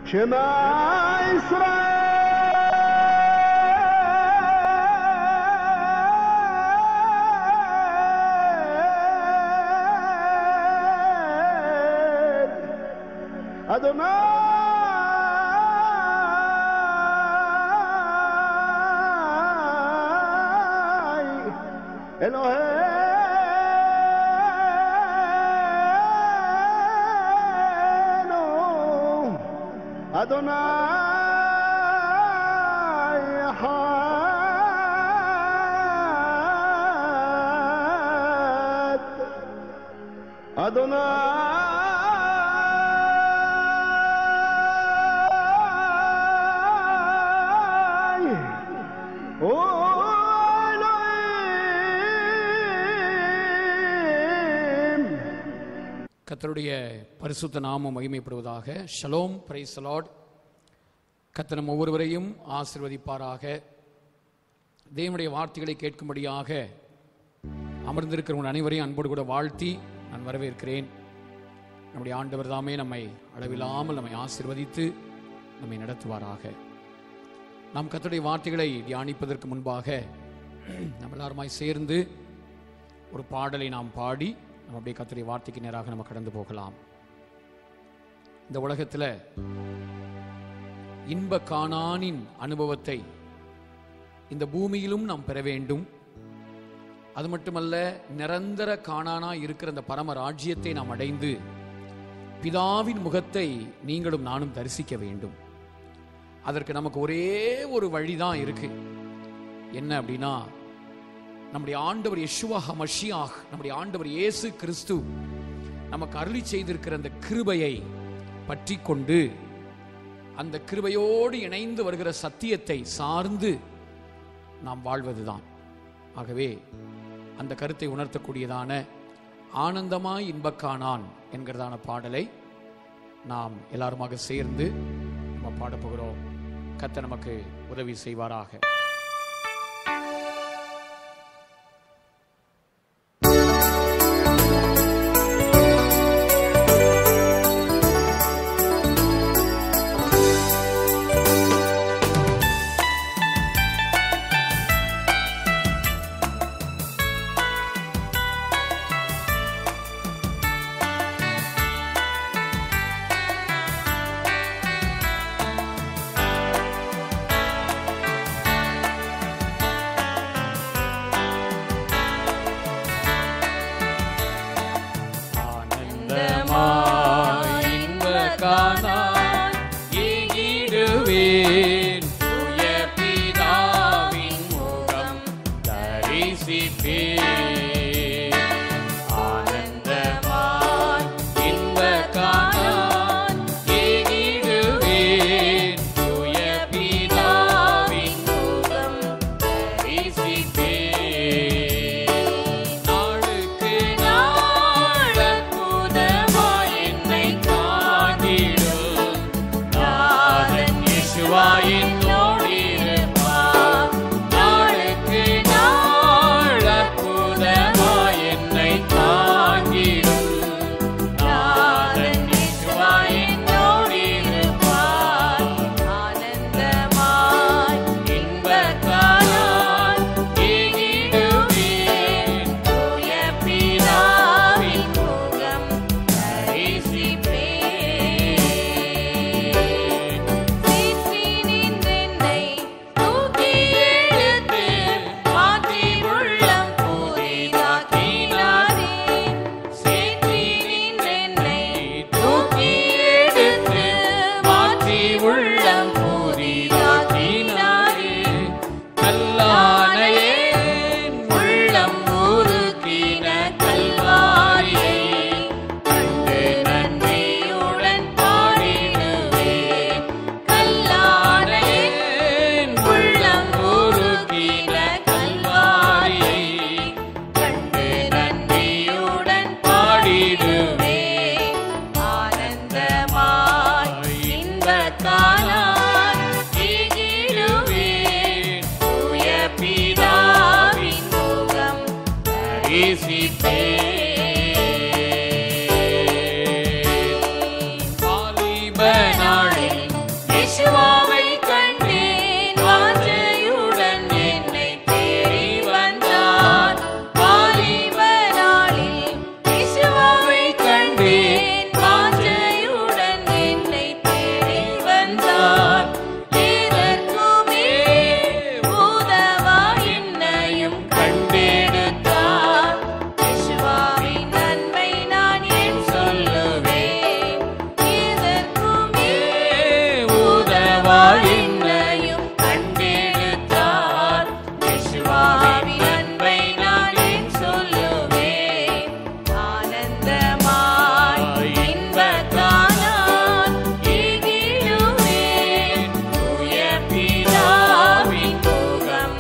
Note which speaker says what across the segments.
Speaker 1: شما إسرائيل أدوناي إلهينو أدوناي حد أدوناي أولئيم
Speaker 2: கர்த்தருடைய பரிசுத்த நாமம் மகிமைப்படுவதாக ஷலோம் பிரைஸ் லார்ட் கர்த்தர் நம் ஒவ்வொருவரையும் ஆசிர்வதிப்பாராக தேவனுடைய வார்த்தைகளை கேட்கும்படியாக அமர்ந்திருக்கிற உங்கள் அனைவரையும் அன்போடு கூட வாழ்த்தி நான் வரவேற்கிறேன் நம்முடைய ஆண்டவர் தாமே நம்மை அளவில்லாமல் நம்மை ஆசிர்வதித்து நம்மை நடத்துவாராக நாம் கர்த்தருடைய வார்த்தைகளை தியானிப்பதற்கு முன்பாக நம்ம எல்லாருமாய் சேர்ந்து ஒரு பாடலை நாம் பாடி நம்ம அப்படியே கர்த்தருடைய வார்த்தைக்கு நேராக நம்ம கடந்து போகலாம் இந்த உலகத்தில் இன்ப காணானின் அனுபவத்தை இந்த பூமியிலும் நாம் பெற வேண்டும் அது மட்டுமல்ல நிரந்தர காணானா இருக்கிற அந்த பரம ராஜ்யத்தை நாம் அடைந்து பிதாவின் முகத்தை நீங்களும் நானும் தரிசிக்க வேண்டும் அதற்கு நமக்கு ஒரே ஒரு வழிதான் இருக்கு என்ன அப்படின்னா நம்முடைய ஆண்டவர் யெஷுவா ஹமஷியாஹ் நம்முடைய ஆண்டவர் இயேசு கிறிஸ்து நமக்கு அருளி செய்திருக்கிற அந்த கிருபையை பற்றி கொண்டு அந்த கிருபையோடு இணைந்து வருகிற சத்தியத்தை சார்ந்து நாம் வாழ்வதுதான் ஆகவே அந்த கருத்தை உணர்த்தக்கூடியதான ஆனந்தமாய் இன்பக்கானான் என்கிறதான பாடலை நாம் எல்லாருமாக சேர்ந்து நம்ம பாடப் போகிறோம் கத்த நமக்கு உதவி செய்வாராக ஆனந்தமாய் இன்பக்கானாய் ஈகிடுவேன் தூய பிதாவின் முகம் தரிசிப்பேன் ஆனந்தமாய் இன்பக்கானாய் ஈகிடுவேன் தூய பிதாவின் முகம் தரிசிப்பேன் நாளுக்கு நாள் அற்புதமாய் என்னை காத்திடும். நாதன் இயேசுவா என்னோடிருப்பார். நாளுக்கு நாள் அற்புதமாய் என்னை காத்திடும். நாதன் இயேசுவா என்னோடிருப்பார்.
Speaker 3: ஆனந்தமாய்
Speaker 2: இன்பக்கானாய் ஈகிடுவேன் தூய பிதாவின் முகம் தரிசிப்பேன்.
Speaker 3: சீற்றி நின்றென்னை தூக்கி எடுத்து மாற்றி உள்ளம் புதிதாக்கினாரே. சீற்றி நின்றென்னை தூக்கி எடுத்து மாற்றி உள்ளம் புதிதாக்கினாரே.
Speaker 2: கல்லானையே உள்ளம் உருக்கின கல்வாரியை
Speaker 3: கண்டு நன்றியுடன் பாடிடுவேன். கல்லானையே உள்ளம் உருகின கல்வாரியை கண்டு நன்றியுடன் பாடிடுவேன். ஆனந்தமாய் இன்பக்கானாய் ஈகிடுவேன். தூய பிதாவின் முகம்
Speaker 2: தரிசிப்பேன். வாலிப நாளில்
Speaker 3: என்னையும் கண்டெடுத்தார் யெகோவாவின் அன்பை நான் ஏன் சொல்லுவேன் ஆனந்தமாய் இன்பத்தானான் இகிழுவேன் தூய பிதாவின் முகம்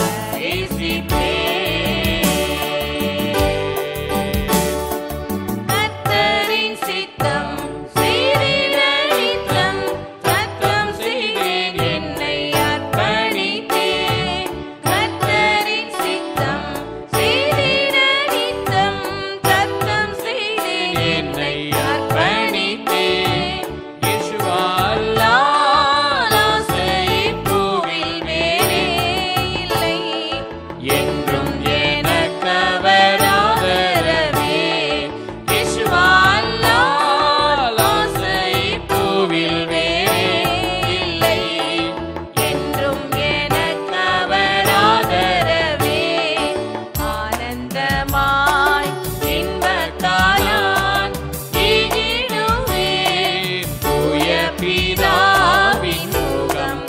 Speaker 3: தரிசிப்பேன் கர்த்தரின் சித்தம் செய்திட நித்தம் சத்தம் செய்வேன் என்னை அர்ப்பணித்தேன் கர்த்தரின் சித்தம் செய்திட நித்தம் சத்தம் செய்வேன் என்னை அர்ப்பணித்தேன்
Speaker 2: இயேசுவா
Speaker 3: அல்லாலாசை பூவில் வேறே இல்லை என்றும் எனக்கவராதரவே யெகோவா அல்லாலாசை பூவில் வேறே இல்லை என்றும் எனக்கவராதரவே ஆனந்தமாய் இன்பத்தாயான் இகிடுவேன் தூய பிதாவின் முகம்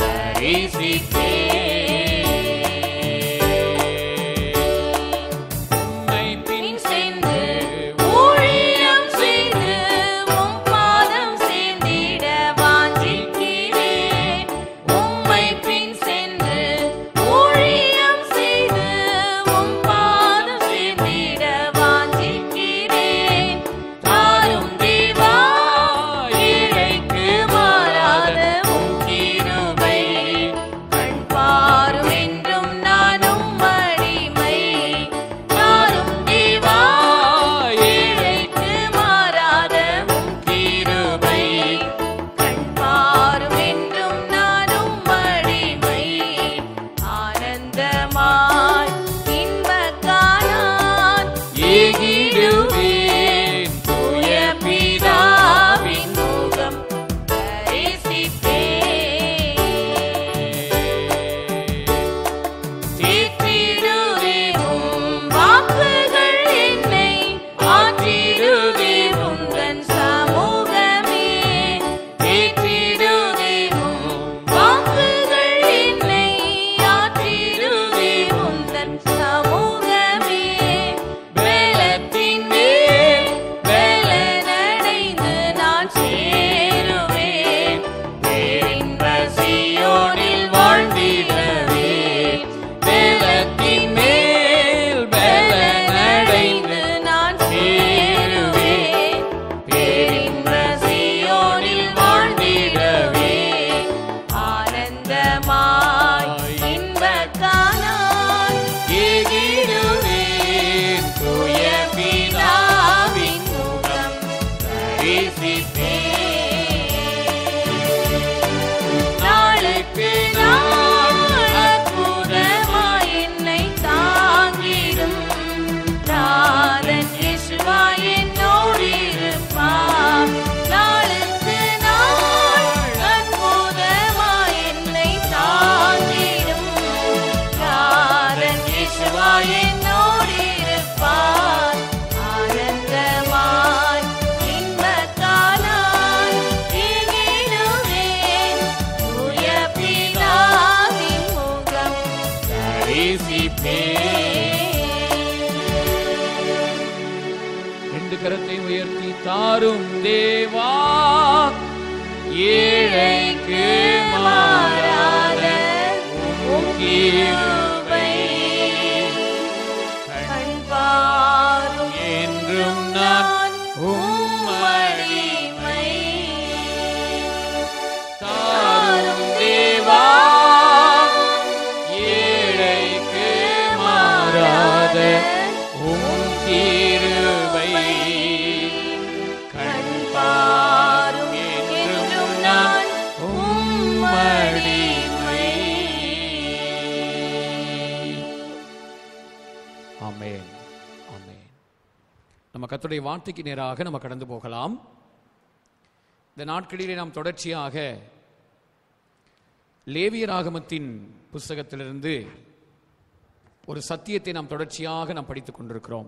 Speaker 3: தரிசித்தேன்
Speaker 2: உம்மை
Speaker 3: பின் சென்று ஊழியம் செய்து உம் பாதம் சேர்ந்திட வாஞ்சிக்கிறேன் உம்மை பின் சென்று ஊழியம் செய்து உம் பாதம் சேர்ந்திட வாஞ்சிக்கிறேன் தாரும் தேவா ஏழைக்கு மாறாத உம் கிருபை கண் பாரும் என்றும் நானும் அடிமை தாரும் தேவா ஏழைக்கு மாறாத உம் கிருபை கண் பாரும் என்றும் நானும் அடிமை ஆனந்தமாய் இன்பக்கானான் ஏகிடுவேன் தூய பிதாவின் முகம் தரிசிப்பேன் தீர்த்திடுவே உம் வாக்குகள் என்னை ஆற்றிடுவே உந்தன் சமூகமே தீர்த்திடுவே உம் வாக்குகள் என்னை ஆற்றிடுவே உந்தன் சமூகமே வேலத்தின் மேல் வேலனடைந்து நான் சேருவேன் பேரின்ப சீயோனில் வாழ்ந்திடவே வேலத்தின் மேல் வேலனடைந்து நான் சேருவேன் பேரின்ப சீயோனில் வாழ்ந்திடவே ஆனந்தமாய் இன்பக்கானான் ஏகிடுவேன் தூய பிதாவின் முகம் தரிசிப்பேன் நாளுக்கு நாள் அற்புதமாய் என்னை தாங்கிடும் நாதன் இயேசுவா என்னோடு இருப்பார் நாளுக்கு நாள் அற்புதமாய் என்னை தாங்கிடும் நாதன் இயேசுவா என்னோடு இருப்பார் ஆனந்தமாய் இன்பத்தானாய் இகிடுவேன் தூய பிதாவின் முகம் தரிசிப்பேன்
Speaker 2: ரெண்டு கரத்தை உயர்த்தி தாரும் தேவா ஏழைக்கு மாறாத உம் கிருபை
Speaker 3: கண் பாரும்
Speaker 2: என்றும் நான்
Speaker 3: உம்மடிமை
Speaker 2: தாரும் தேவா ஏழைக்கு மாறாத உம் கிருபை
Speaker 3: கண் பாரும் என்றும் நான்
Speaker 2: உம்மடிமை ஆமென் ஆமென் நம்ம கர்த்தருடைய வார்த்தைக்கு நேராக நம்ம கடந்து போகலாம் இந்த நாட்களிலே நாம் தொடர்ச்சியாக லேவியராகமத்தின் புஸ்தகத்திலிருந்து ஒரு சத்தியத்தை நாம் தொடர்ச்சியாக நாம் படித்துக் கொண்டிருக்கிறோம்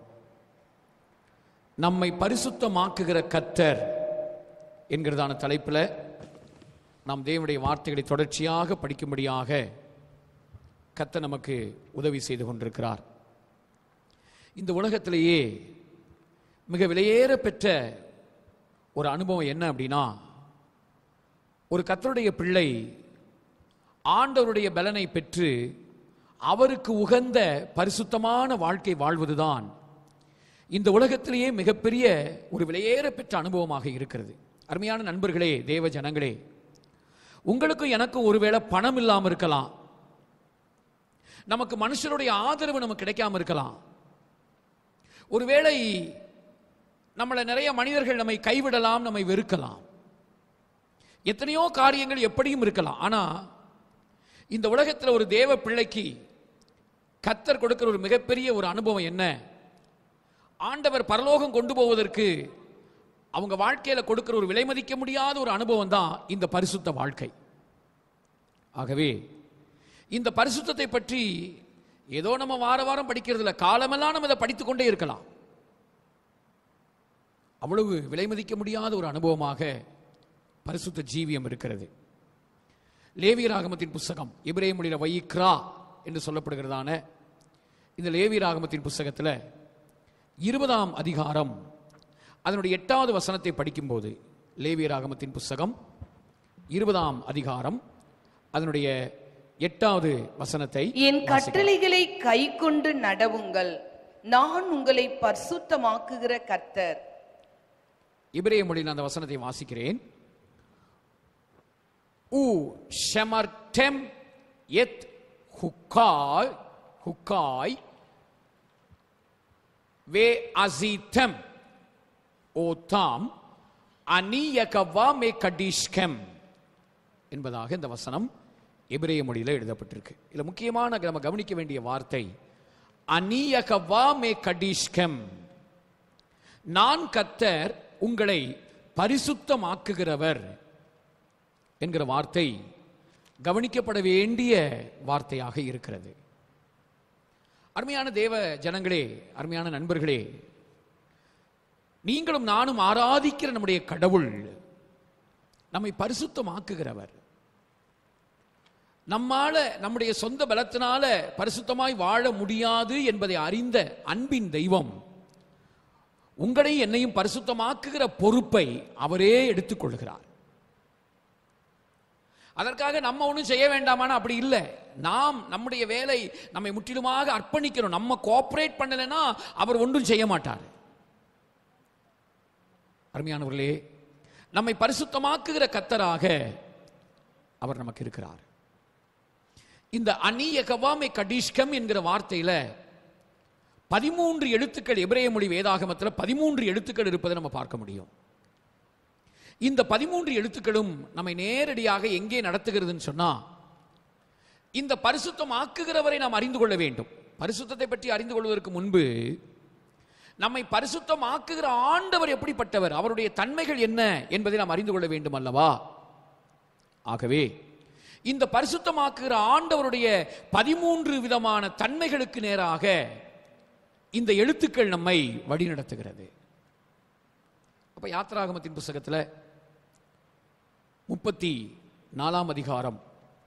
Speaker 2: நம்மை பரிசுத்தமாக்குகிற கத்தர் என்கிறதான தலைப்பில் நாம் தேவனுடைய வார்த்தைகளை தொடர்ச்சியாக படிக்கும்படியாக கத்த நமக்கு உதவி செய்து கொண்டிருக்கிறார் இந்த உலகத்திலேயே மிக விலையேற பெற்ற ஒரு அனுபவம் என்ன அப்படின்னா ஒரு கத்தருடைய பிள்ளை ஆண்டவருடைய பலனை பெற்று அவருக்கு உகந்த பரிசுத்தமான வாழ்க்கை வாழ்வதுதான் இந்த உலகத்திலேயே மிகப்பெரிய ஒரு விலையேற பெற்ற அனுபவமாக இருக்கிறது அருமையான நண்பர்களே தேவ ஜனங்களே உங்களுக்கும் எனக்கும் ஒருவேளை பணம் இல்லாமல் இருக்கலாம் நமக்கு மனுஷருடைய ஆதரவு நமக்கு கிடைக்காம இருக்கலாம் ஒருவேளை நம்மளை நிறைய மனிதர்கள் நம்மை கைவிடலாம் நம்மை வெறுக்கலாம் எத்தனையோ காரியங்கள் எப்படியும் இருக்கலாம் ஆனா இந்த உலகத்தில் ஒரு தேவ பிள்ளைக்கு கத்தர் கொடுக்கிற ஒரு மிகப்பெரிய ஒரு அனுபவம் என்ன ஆண்டவர் பரலோகம் கொண்டு போவதற்கு அவங்க வாழ்க்கையில கொடுக்கிற ஒரு விலை மதிக்க முடியாத ஒரு அனுபவம் தான் இந்த பரிசுத்த வாழ்க்கை ஆகவே இந்த பரிசுத்தத்தை பற்றி ஏதோ நம்ம வார வாரம் படிக்கிறது இல்லை காலமெல்லாம் நம்ம இதை படித்துக்கொண்டே இருக்கலாம் அவ்வளவு விலை மதிக்க முடியாத ஒரு அனுபவமாக பரிசுத்த ஜீவியம் இருக்கிறது லேவியராகமத்தின் புஸ்தகம் இப்ரே மொழியில வைக்ரா என்று சொல்லப்படுகிறதான இந்த லேவியராகமத்தின் புஸ்தகத்தில் இருபதாம் அதிகாரம் அதனுடைய எட்டாவது வசனத்தை படிக்கும்போது லேவியராகமத்தின் புஸ்தகம் இருபதாம் அதிகாரம் அதனுடைய எட்டாவது வசனத்தை
Speaker 4: என்
Speaker 2: வாசிக்கலாம்.
Speaker 4: கட்டளைகளை கைக்கொண்டு நடவுங்கள் நான் உங்களை பரிசுத்தமாக்குகிற கர்த்தர்
Speaker 2: இபிரேய மொழியில் அந்த வசனத்தை வாசிக்கிறேன் உ ஷெமர்டெம் எத் ஹுக்காய் ஹுக்காய் வே அசீத்தம் ஓதாம் அனியகவா மே கடீஷ்கம் என்பதாக இந்த வசனம் எபிரேய மொழியில் எழுதப்பட்டிருக்கு இதுல முக்கியமான நம்ம கவனிக்க வேண்டிய வார்த்தை அனியகவா மே கடீஷ்கம் நான் கத்தர் உங்களை பரிசுத்தமாக்குகிறவர் என்கிற வார்த்தை கவனிக்கப்பட வேண்டிய வார்த்தையாக இருக்கிறது அருமையான தேவ ஜனங்களே அருமையான நண்பர்களே நீங்களும் நானும் ஆராதிக்கிற நம்முடைய கடவுள் நம்மை பரிசுத்தமாக்குகிறவர் நம்மால நம்முடைய சொந்த பலத்தினால பரிசுத்தமாய் வாழ முடியாது என்பதை அறிந்த அன்பின் தெய்வம் உங்களையும் என்னையும் பரிசுத்தமாக்குகிற பொறுப்பை அவரே எடுத்துக்கொள்கிறார் அதற்காக நம்ம ஒன்றும் செய்ய வேண்டாமான அப்படி இல்லை நாம் நம்முடைய வேலை நம்மை முற்றிலுமாக அர்ப்பணிக்கிறோம் நம்ம கோஆபரேட் பண்ணலைன்னா அவர் ஒன்றும் செய்ய மாட்டார் அருமையானவர்களே நம்மை பரிசுத்தமாக்குகிற கத்தராக அவர் நமக்கு இருக்கிறார் இந்த அந்நிய கவாமை கடீஷ்கம் என்கிற வார்த்தையில பதிமூன்று எழுத்துக்கள் எபிரேய மொழி வேதாகமத்தில் பதிமூன்று எழுத்துக்கள் இருப்பதை நம்ம பார்க்க முடியும் இந்த பதிமூன்று எழுத்துக்களும் நம்மை நேரடியாக எங்கே நடத்துகிறதுன்னு சொன்னா இந்த பரிசுத்தம் ஆக்குகிறவரை நாம் அறிந்து கொள்ள வேண்டும் பரிசுத்தத்தை பற்றி அறிந்து கொள்வதற்கு முன்பு நம்மை பரிசுத்தம் ஆக்குகிற ஆண்டவர் எப்படிப்பட்டவர் அவருடைய தன்மைகள் என்ன என்பதை நாம் அறிந்து கொள்ள வேண்டும் அல்லவா ஆகவே இந்த பரிசுத்தமாக்குகிற ஆண்டவருடைய பதிமூன்று விதமான தன்மைகளுக்கு நேராக இந்த எழுத்துக்கள் நம்மை வழிநடத்துகிறது அப்ப யாத்ராகமத்தின் புஸ்தகத்தில் முப்பத்தி நாலாம் அதிகாரம்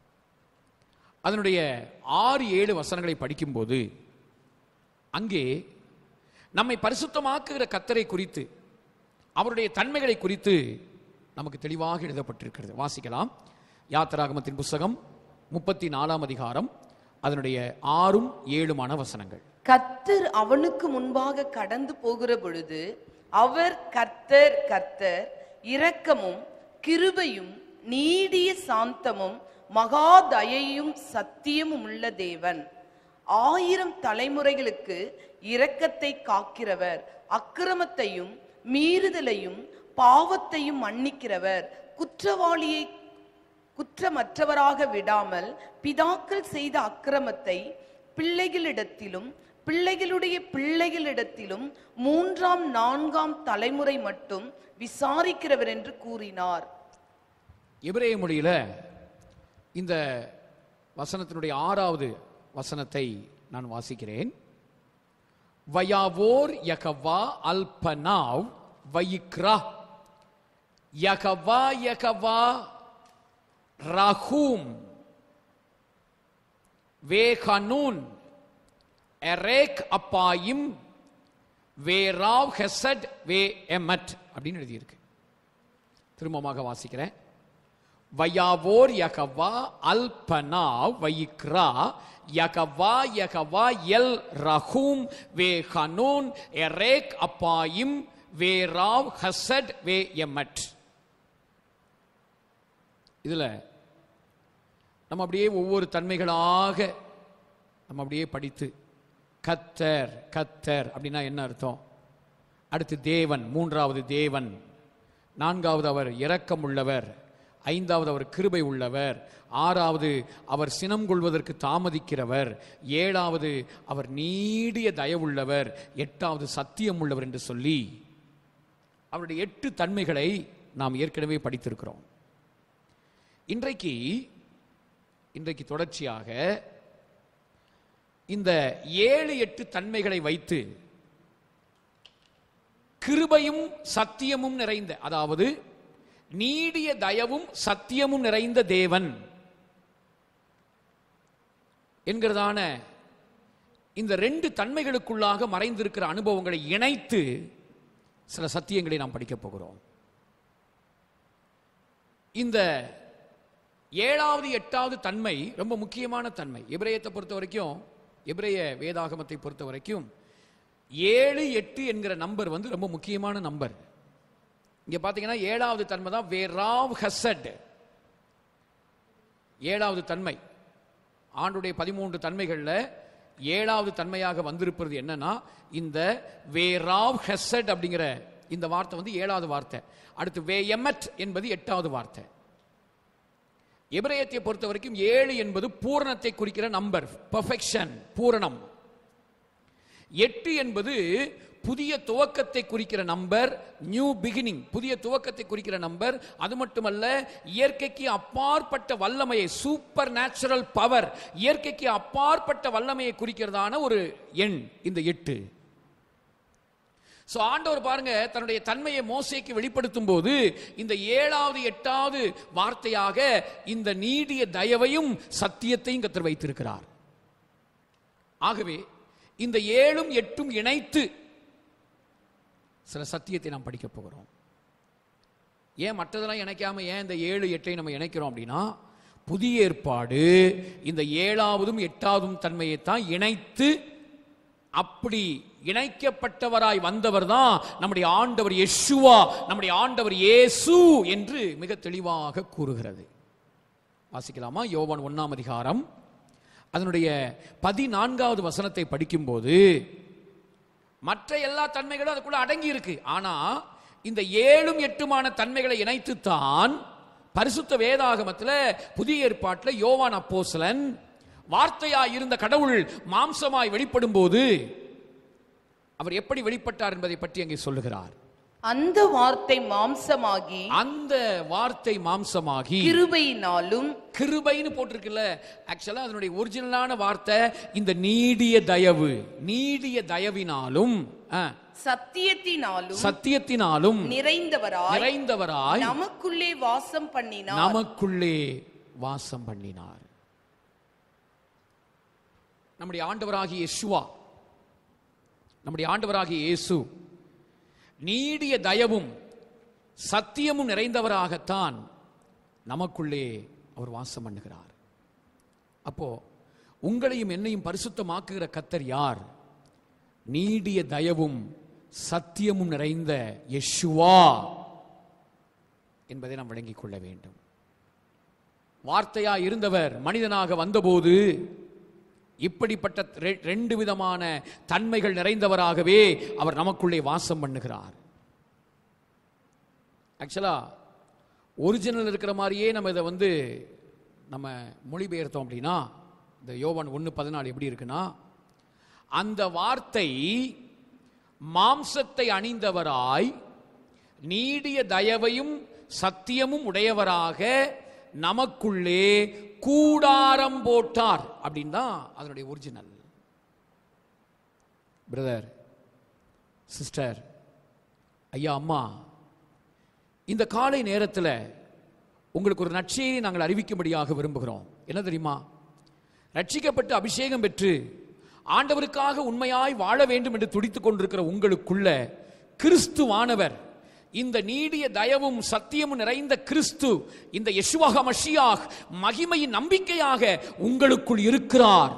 Speaker 2: அதனுடைய ஆறு ஏழு வசனங்களை படிக்கும்போது அங்கே நம்மை பரிசுத்தமாக்குகிற கத்தரை குறித்து அவருடைய தன்மைகளை குறித்து நமக்கு தெளிவாக எழுதப்பட்டிருக்கிறது வாசிக்கலாம் யாத்திராகமத்தின் புஸ்தகம் முப்பத்தி நாலாம் அதிகாரம் அதனுடைய ஆறும் ஏழுமான வசனங்கள்
Speaker 4: கர்த்தர் அவனுக்கு முன்பாக கடந்து போகிற பொழுது அவர் கர்த்தர் கர்த்தர் இரக்கமும் கிருபையும் நீடிய சாந்தமும் மகா தயையும் சத்தியமும் உள்ள தேவன் ஆயிரம் தலைமுறைகளுக்கு இரக்கத்தை காக்கிறவர் அக்கிரமத்தையும் மீறுதலையும் பாவத்தையும் மன்னிக்கிறவர் குற்றவாளியை குற்றமற்றவராக விடாமல் பிதாக்கள் செய்த அக்கிரமத்தை பிள்ளைகளிடத்திலும் பிள்ளைகளுடைய பிள்ளைகளிடத்திலும் மூன்றாம் நான்காம் தலைமுறை மட்டும் விசாரிக்கிறவர் என்று கூறினார்
Speaker 2: எபிரேய மொழியில இந்த வசனத்தினுடைய ஆறாவது வசனத்தை நான் வாசிக்கிறேன் வயாவோர் யகவா அல்பனாவ் வயிக்ரா யகவா யகவா ரஹூம் வேகனூன் எரேக் அப்பாயிம் வே ராவ் ஹெசட் வே எமட் அப்படின்னு எழுதியிருக்கு திரும்பமாக வாசிக்கிறேன் வயாவோர் யகவா அல்பனா வைக்ரா யகவா யகவா எல் ரஹூம் வே ஹனூன் எரேக் அப்பாயிம் வே ராவ் ஹசட் வே எமட் இதுல நம்ம அப்படியே ஒவ்வொரு தன்மைகளாக நம்ம அப்படியே படித்து கத்தர் கத்தர் அப்படின்னா என்ன அர்த்தம் அடுத்து தேவன் மூன்றாவது தேவன் நான்காவது அவர் இரக்கம் உள்ளவர் ஐந்தாவது அவர் கிருபை உள்ளவர் ஆறாவது அவர் சினம் கொள்வதற்கு தாமதிக்கிறவர் ஏழாவது அவர் நீடிய தயவுள்ளவர் எட்டாவது சத்தியம் உள்ளவர் என்று சொல்லி அவருடைய எட்டு தன்மைகளை நாம் ஏற்கனவே படித்திருக்கிறோம் இன்றைக்கு இன்றைக்கு தொடர்ச்சியாக இந்த ஏழு எட்டு தன்மைகளை வைத்து கிருபையும் சத்தியமும் நிறைந்த அதாவது நீடிய தயவும் சத்தியமும் நிறைந்த தேவன் என்கிறதான இந்த ரெண்டு தன்மைகளுக்குள்ளாக மறைந்திருக்கிற அனுபவங்களை இணைத்து சில சத்தியங்களை நாம் படிக்கப் போகிறோம் இந்த ஏழாவது எட்டாவது தன்மை ரொம்ப முக்கியமான தன்மை எபிரேயத்தை பொறுத்த வரைக்கும் எபிரேய வேதாகமத்தை பொறுத்த வரைக்கும் ஏழு எட்டு என்கிற நம்பர் வந்து ரொம்ப முக்கியமான நம்பர் இங்க பாத்தீங்கன்னா ஏழாவது தன்மை தான் வேராவ் ஹசட் ஏழாவது தன்மை ஆண்டுடைய பதிமூன்று தன்மைகள்ல ஏழாவது தன்மையாக வந்திருப்பது என்னன்னா இந்த வேராவ் ஹெசட் அப்படிங்கிற இந்த வார்த்தை வந்து ஏழாவது வார்த்தை அடுத்து வே எமட் என்பது எட்டாவது வார்த்தை எபிரேயத்தை பொறுத்த வரைக்கும் ஏழு என்பது பூரணத்தை குறிக்கிற நம்பர் பர்ஃபெக்ஷன் பூரணம் எட்டு என்பது புதிய துவக்கத்தை குறிக்கிற நம்பர் நியூ பிகினிங் புதிய துவக்கத்தை குறிக்கிற நம்பர் அது மட்டுமல்ல இயற்கைக்கு அப்பாற்பட்ட வல்லமையை சூப்பர் நேச்சுரல் பவர் இயற்கைக்கு அப்பாற்பட்ட வல்லமையை குறிக்கிறதான ஒரு எண் இந்த எட்டு சோ ஆண்டவர் பாருங்க தன்னுடைய தன்மையை மோசைக்கு வெளிப்படுத்தும் போது இந்த ஏழாவது எட்டாவது வார்த்தையாக இந்த நீடிய தயவையும் சத்தியத்தையும் கத்தர் வைத்திருக்கிறார் ஆகவே இந்த ஏழும் எட்டும் இணைத்து சில சத்தியத்தை நாம் படிக்க போகிறோம் ஏன் மற்றதெல்லாம் இணைக்காம ஏன் இந்த ஏழு எட்டை நம்ம இணைக்கிறோம் அப்படின்னா புதிய ஏற்பாடு இந்த ஏழாவதும் எட்டாவதும் தன்மையை தான் இணைத்து அப்படி இணைக்கப்பட்டவராய் வந்தவர் தான் நம்முடைய ஆண்டவர் யெஷுவா நம்முடைய ஆண்டவர் இயேசு என்று மிக தெளிவாக கூறுகிறது வாசிக்கலாமா யோவான் ஒன்னாம் அதிகாரம் அதனுடைய பதினான்காவது வசனத்தை படிக்கும்போது மற்ற எல்லா தன்மைகளும் அதுக்குள்ள அடங்கி இருக்கு ஆனா இந்த ஏழும் எட்டுமான தன்மைகளை இணைத்துத்தான் பரிசுத்த வேதாகமத்துல புதிய ஏற்பாட்டில் யோவான் அப்போஸ்தலன் வார்த்தையாய் இருந்த கடவுள் மாம்சமாய் வெளிப்படும் போது அவர் எப்படி வெளிப்பட்டார் என்பதை பற்றி அங்கே சொல்லுகிறார்
Speaker 4: அந்த வார்த்தை மாம்சமாகி
Speaker 2: அந்த வார்த்தை மாம்சமாகி
Speaker 4: கிருபையினாலும்
Speaker 2: கிருபைன்னு போட்டிருக்குல்ல ஆக்சுவலா அதனுடைய ஒரிஜினலான வார்த்தை இந்த நீடிய தயவு நீடிய தயவினாலும் ஆ,
Speaker 4: சத்தியத்தினாலும்
Speaker 2: சத்தியத்தினாலும்
Speaker 4: நிறைந்தவராய்
Speaker 2: நிறைந்தவராய்
Speaker 4: நமக்குள்ளே வாசம் பண்ணினார்
Speaker 2: நமக்குள்ளே வாசம் பண்ணினார் நம்முடைய ஆண்டவராகிய இயேசுவா நம்முடைய ஆண்டவராகிய இயேசு நீடிய தயவும் சத்தியமும் நிறைந்தவராகத்தான் நமக்குள்ளே அவர் வாசம் பண்ணுகிறார் அப்போ உங்களையும் என்னையும் பரிசுத்தமாக்குகிற கத்தர் யார் நீடிய தயவும் சத்தியமும் நிறைந்த யெஷுவா என்பதை நாம் விளங்கிக் கொள்ள வேண்டும் வார்த்தையா இருந்தவர் மனிதனாக வந்தபோது இப்படிப்பட்ட ரெ- ரெண்டு விதமான தன்மைகள் நிறைந்தவராகவே அவர் நமக்குள்ளே வாசம் பண்ணுகிறார் ஆக்சுவலா ஒரிஜினல் இருக்கிற மாதிரியே நம்ம இதை வந்து நம்ம மொழிபெயர்த்தோம் அப்படின்னா இந்த யோவான் ஒன்று பதினாலு எப்படி இருக்குன்னா அந்த வார்த்தை மாம்சத்தை அணிந்தவராய் நீடிய தயவையும் சத்தியமும் உடையவராக நமக்குள்ளே கூடாரம் போட்டார் அப்படின்னு தான் அதனுடைய ஒரிஜினல் பிரதர் சிஸ்டர் ஐயா அம்மா இந்த காலை நேரத்தில் உங்களுக்கு ஒரு நற்செய்தியை நாங்கள் அறிவிக்கும்படியாக விரும்புகிறோம் என்ன தெரியுமா ரட்சிக்கப்பட்டு அபிஷேகம் பெற்று ஆண்டவருக்காக உண்மையாய் வாழ வேண்டும் என்று துடித்துக் கொண்டிருக்கிற உங்களுக்குள்ள கிறிஸ்துவானவர் இந்த நீடிய தயவும் சத்தியமும் நிறைந்த கிறிஸ்து இந்த யெஷுவா மஷியாக் மகிமையின் நம்பிக்கையாக உங்களுக்குள் இருக்கிறார்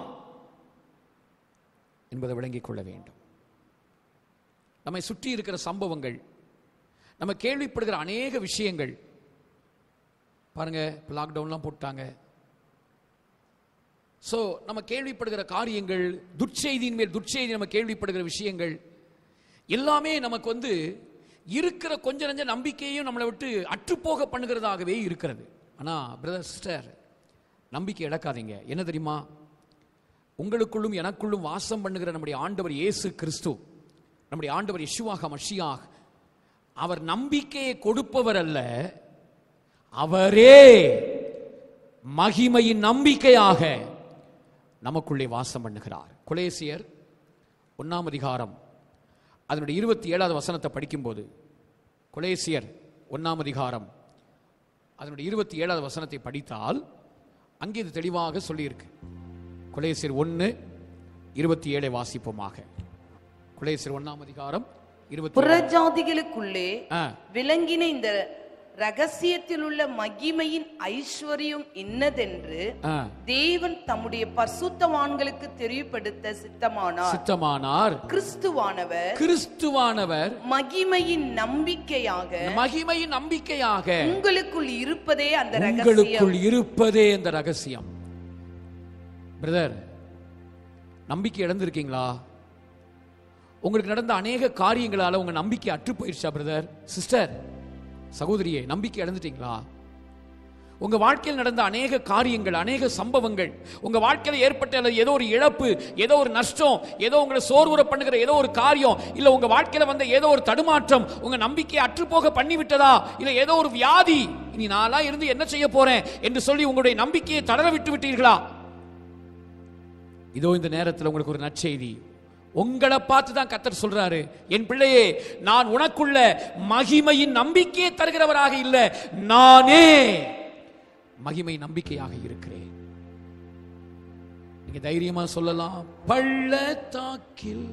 Speaker 2: என்பதை விளங்கிக் கொள்ள வேண்டும் நம்மை சுற்றி இருக்கிற சம்பவங்கள் நம்ம கேள்விப்படுகிற அநேக விஷயங்கள் பாருங்க இப்போ லாக்டவுன்லாம் போட்டாங்க ஸோ நம்ம கேள்விப்படுகிற காரியங்கள் துர்ச்செய்தியின் மேல் துர்ச்செய்தி நம்ம கேள்விப்படுகிற விஷயங்கள் எல்லாமே நமக்கு வந்து இருக்கிற கொஞ்ச நஞ்ச நம்பிக்கையும் நம்மளை விட்டு அற்றுப்போக பண்ணுகிறதாகவே இருக்கிறது ஆனால் பிரதர் சிஸ்டர் நம்பிக்கை இழக்காதீங்க என்ன தெரியுமா உங்களுக்குள்ளும் எனக்குள்ளும் வாசம் பண்ணுகிற நம்முடைய ஆண்டவர் இயேசு கிறிஸ்து நம்முடைய ஆண்டவர் யெஷுவாக மஷியாக அவர் நம்பிக்கையை கொடுப்பவர் அல்ல அவரே மகிமையின் நம்பிக்கையாக நமக்குள்ளே வாசம் பண்ணுகிறார் குலேசியர் ஒன்னாம் அதிகாரம் அதனுடைய இருபத்தி ஏழாவது வசனத்தை படிக்கும்போது குலேசியர் ஒன்னாம் அதிகாரம் அதனுடைய இருபத்தி ஏழாவது வசனத்தை படித்தால் அங்கே இது தெளிவாக சொல்லியிருக்கு குலேசியர் ஒன்று இருபத்தி ஏழை வாசிப்போமாக குலேசியர் ஒன்னாம் அதிகாரம் இருபத்தி
Speaker 4: புறஜாதிகளுக்குள்ளே
Speaker 2: ஆ.
Speaker 4: விளங்கின இந்த ரகசியத்தில் உள்ள மகிமையின் ஐஸ்வர்யம் இன்னதென்று
Speaker 2: ஆ.
Speaker 4: தேவன் தம்முடைய பரிசுத்தவான்களுக்கு தெரிவுபடுத்த சித்தமானார்
Speaker 2: சித்தமானார்
Speaker 4: கிறிஸ்துவானவர்
Speaker 2: கிறிஸ்துவானவர்
Speaker 4: மகிமையின் நம்பிக்கையாக
Speaker 2: மகிமையின் நம்பிக்கையாக
Speaker 4: உங்களுக்குள் இருப்பதே அந்த ரகசியம்
Speaker 2: உங்களுக்குள் இருப்பதே இந்த ரகசியம் பிரதர் நம்பிக்கை இழந்திருக்கீங்களா உங்களுக்கு நடந்த அநேக காரியங்களால உங்க நம்பிக்கை அற்று போயிடுச்சா பிரதர் சிஸ்டர் சகோதரியே நம்பிக்கை இழந்துட்டீங்களா உங்க வாழ்க்கையில் நடந்த அநேக காரியங்கள் அநேக சம்பவங்கள் உங்க வாழ்க்கையில் ஏற்பட்ட அல்லது ஏதோ ஒரு இழப்பு ஏதோ ஒரு நஷ்டம் ஏதோ உங்களை சோர்வுற பண்ணுகிற ஏதோ ஒரு காரியம் இல்ல உங்க வாழ்க்கையில வந்த ஏதோ ஒரு தடுமாற்றம் உங்க நம்பிக்கையை அற்றுப்போக பண்ணி விட்டதா இல்ல ஏதோ ஒரு வியாதி இனி நான்லாம் இருந்து என்ன செய்ய போறேன் என்று சொல்லி உங்களுடைய நம்பிக்கையை தளர விட்டு விட்டீர்களா இதோ இந்த நேரத்தில் உங்களுக்கு ஒரு நற்செய்தி உங்களை பார்த்து தான் கத்தர் சொல்றாரு என் பிள்ளையே நான் உனக்குள்ள மகிமையின் நம்பிக்கையை தருகிறவராக இல்ல நானே மகிமை நம்பிக்கையாக இருக்கிறேன் நீங்க தைரியமா சொல்லலாம் பள்ளத்தாக்கில்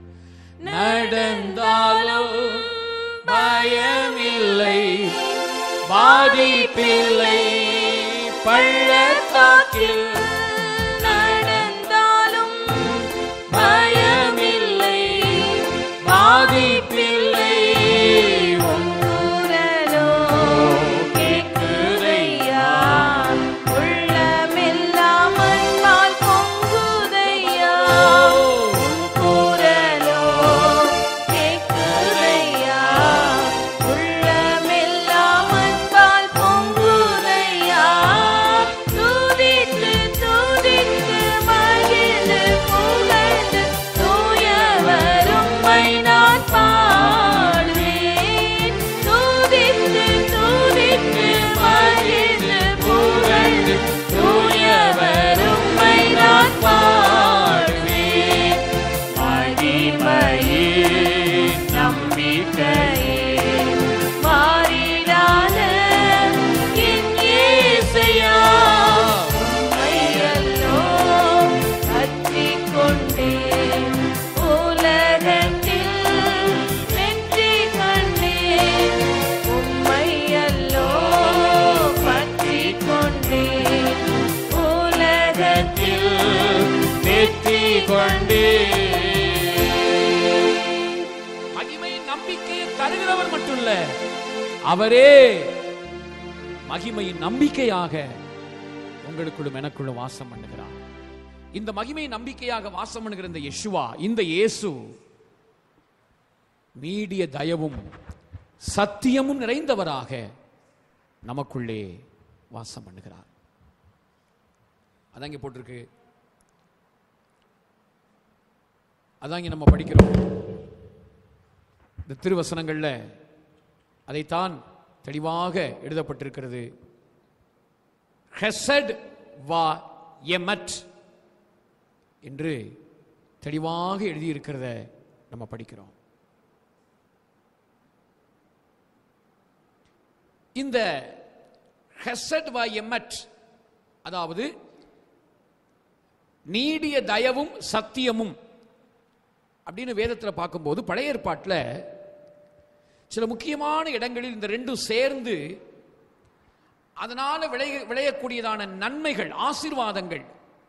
Speaker 2: நடந்தாலும் பயமில்லை பாதிப்பில்லை பள்ளத்தாக்கில்
Speaker 3: நடந்தாலும் பயமில்லை
Speaker 2: பாதிப்பில்லை
Speaker 3: குரலோ கேட்குதையா உள்ளமெல்லாம் அன்பால் பொங்குதையா குரலோ கேட்குதையா உள்ளமெல்லாம் அன்பால் பொங்குதையா துதித்து துதித்து மகிழ்ந்து புகழ்ந்து தூயவரும்மை நான் பாடுவேன் துதித்து துதித்து மகிழ்ந்து புகழ்ந்து தூயவரும்மை நான் பாடுவேன் மகிமையே நம்பிக்கையே மாறிடாத என் இயேசையா உம்மையல்லோ பற்றிக் கொண்டேன் உலகத்தில் வெற்றி கண்டேன் உம்மையல்லோ பற்றிக் கொண்டேன் உலகத்தில்
Speaker 2: வெற்றி கொண்டே மகிமையின் நம்பிக்கையை தருகிறவர் மட்டும் இல்ல அவரே மகிமையின் நம்பிக்கையாக உங்களுக்குள்ளும் எனக்குள்ளும் வாசம் பண்ணுகிறார் இந்த மகிமை நம்பிக்கையாக வாசம் பண்ணுகிற இந்த யெஷுவா இந்த இயேசு மீடிய தயவும் சத்தியமும் நிறைந்தவராக நமக்குள்ளே வாசம் பண்ணுகிறார் அதான் இங்க போட்டிருக்கு அதான் இங்க நம்ம படிக்கிறோம் இந்த திருவசனங்கள்ல அதைத்தான் தெளிவாக எழுதப்பட்டிருக்கிறது ஹெசட் வா எமட் என்று தெளிவாக எழுதியிருக்கிறத நம்ம படிக்கிறோம் இந்த ஹெசட் வ எம்மட் அதாவது நீடிய தயவும் சத்தியமும் அப்படின்னு வேதத்தில் பார்க்கும்போது பழைய ஏற்பாட்டில் சில முக்கியமான இடங்களில் இந்த ரெண்டும் சேர்ந்து அதனால விளைய விளையக்கூடியதான நன்மைகள் ஆசீர்வாதங்கள்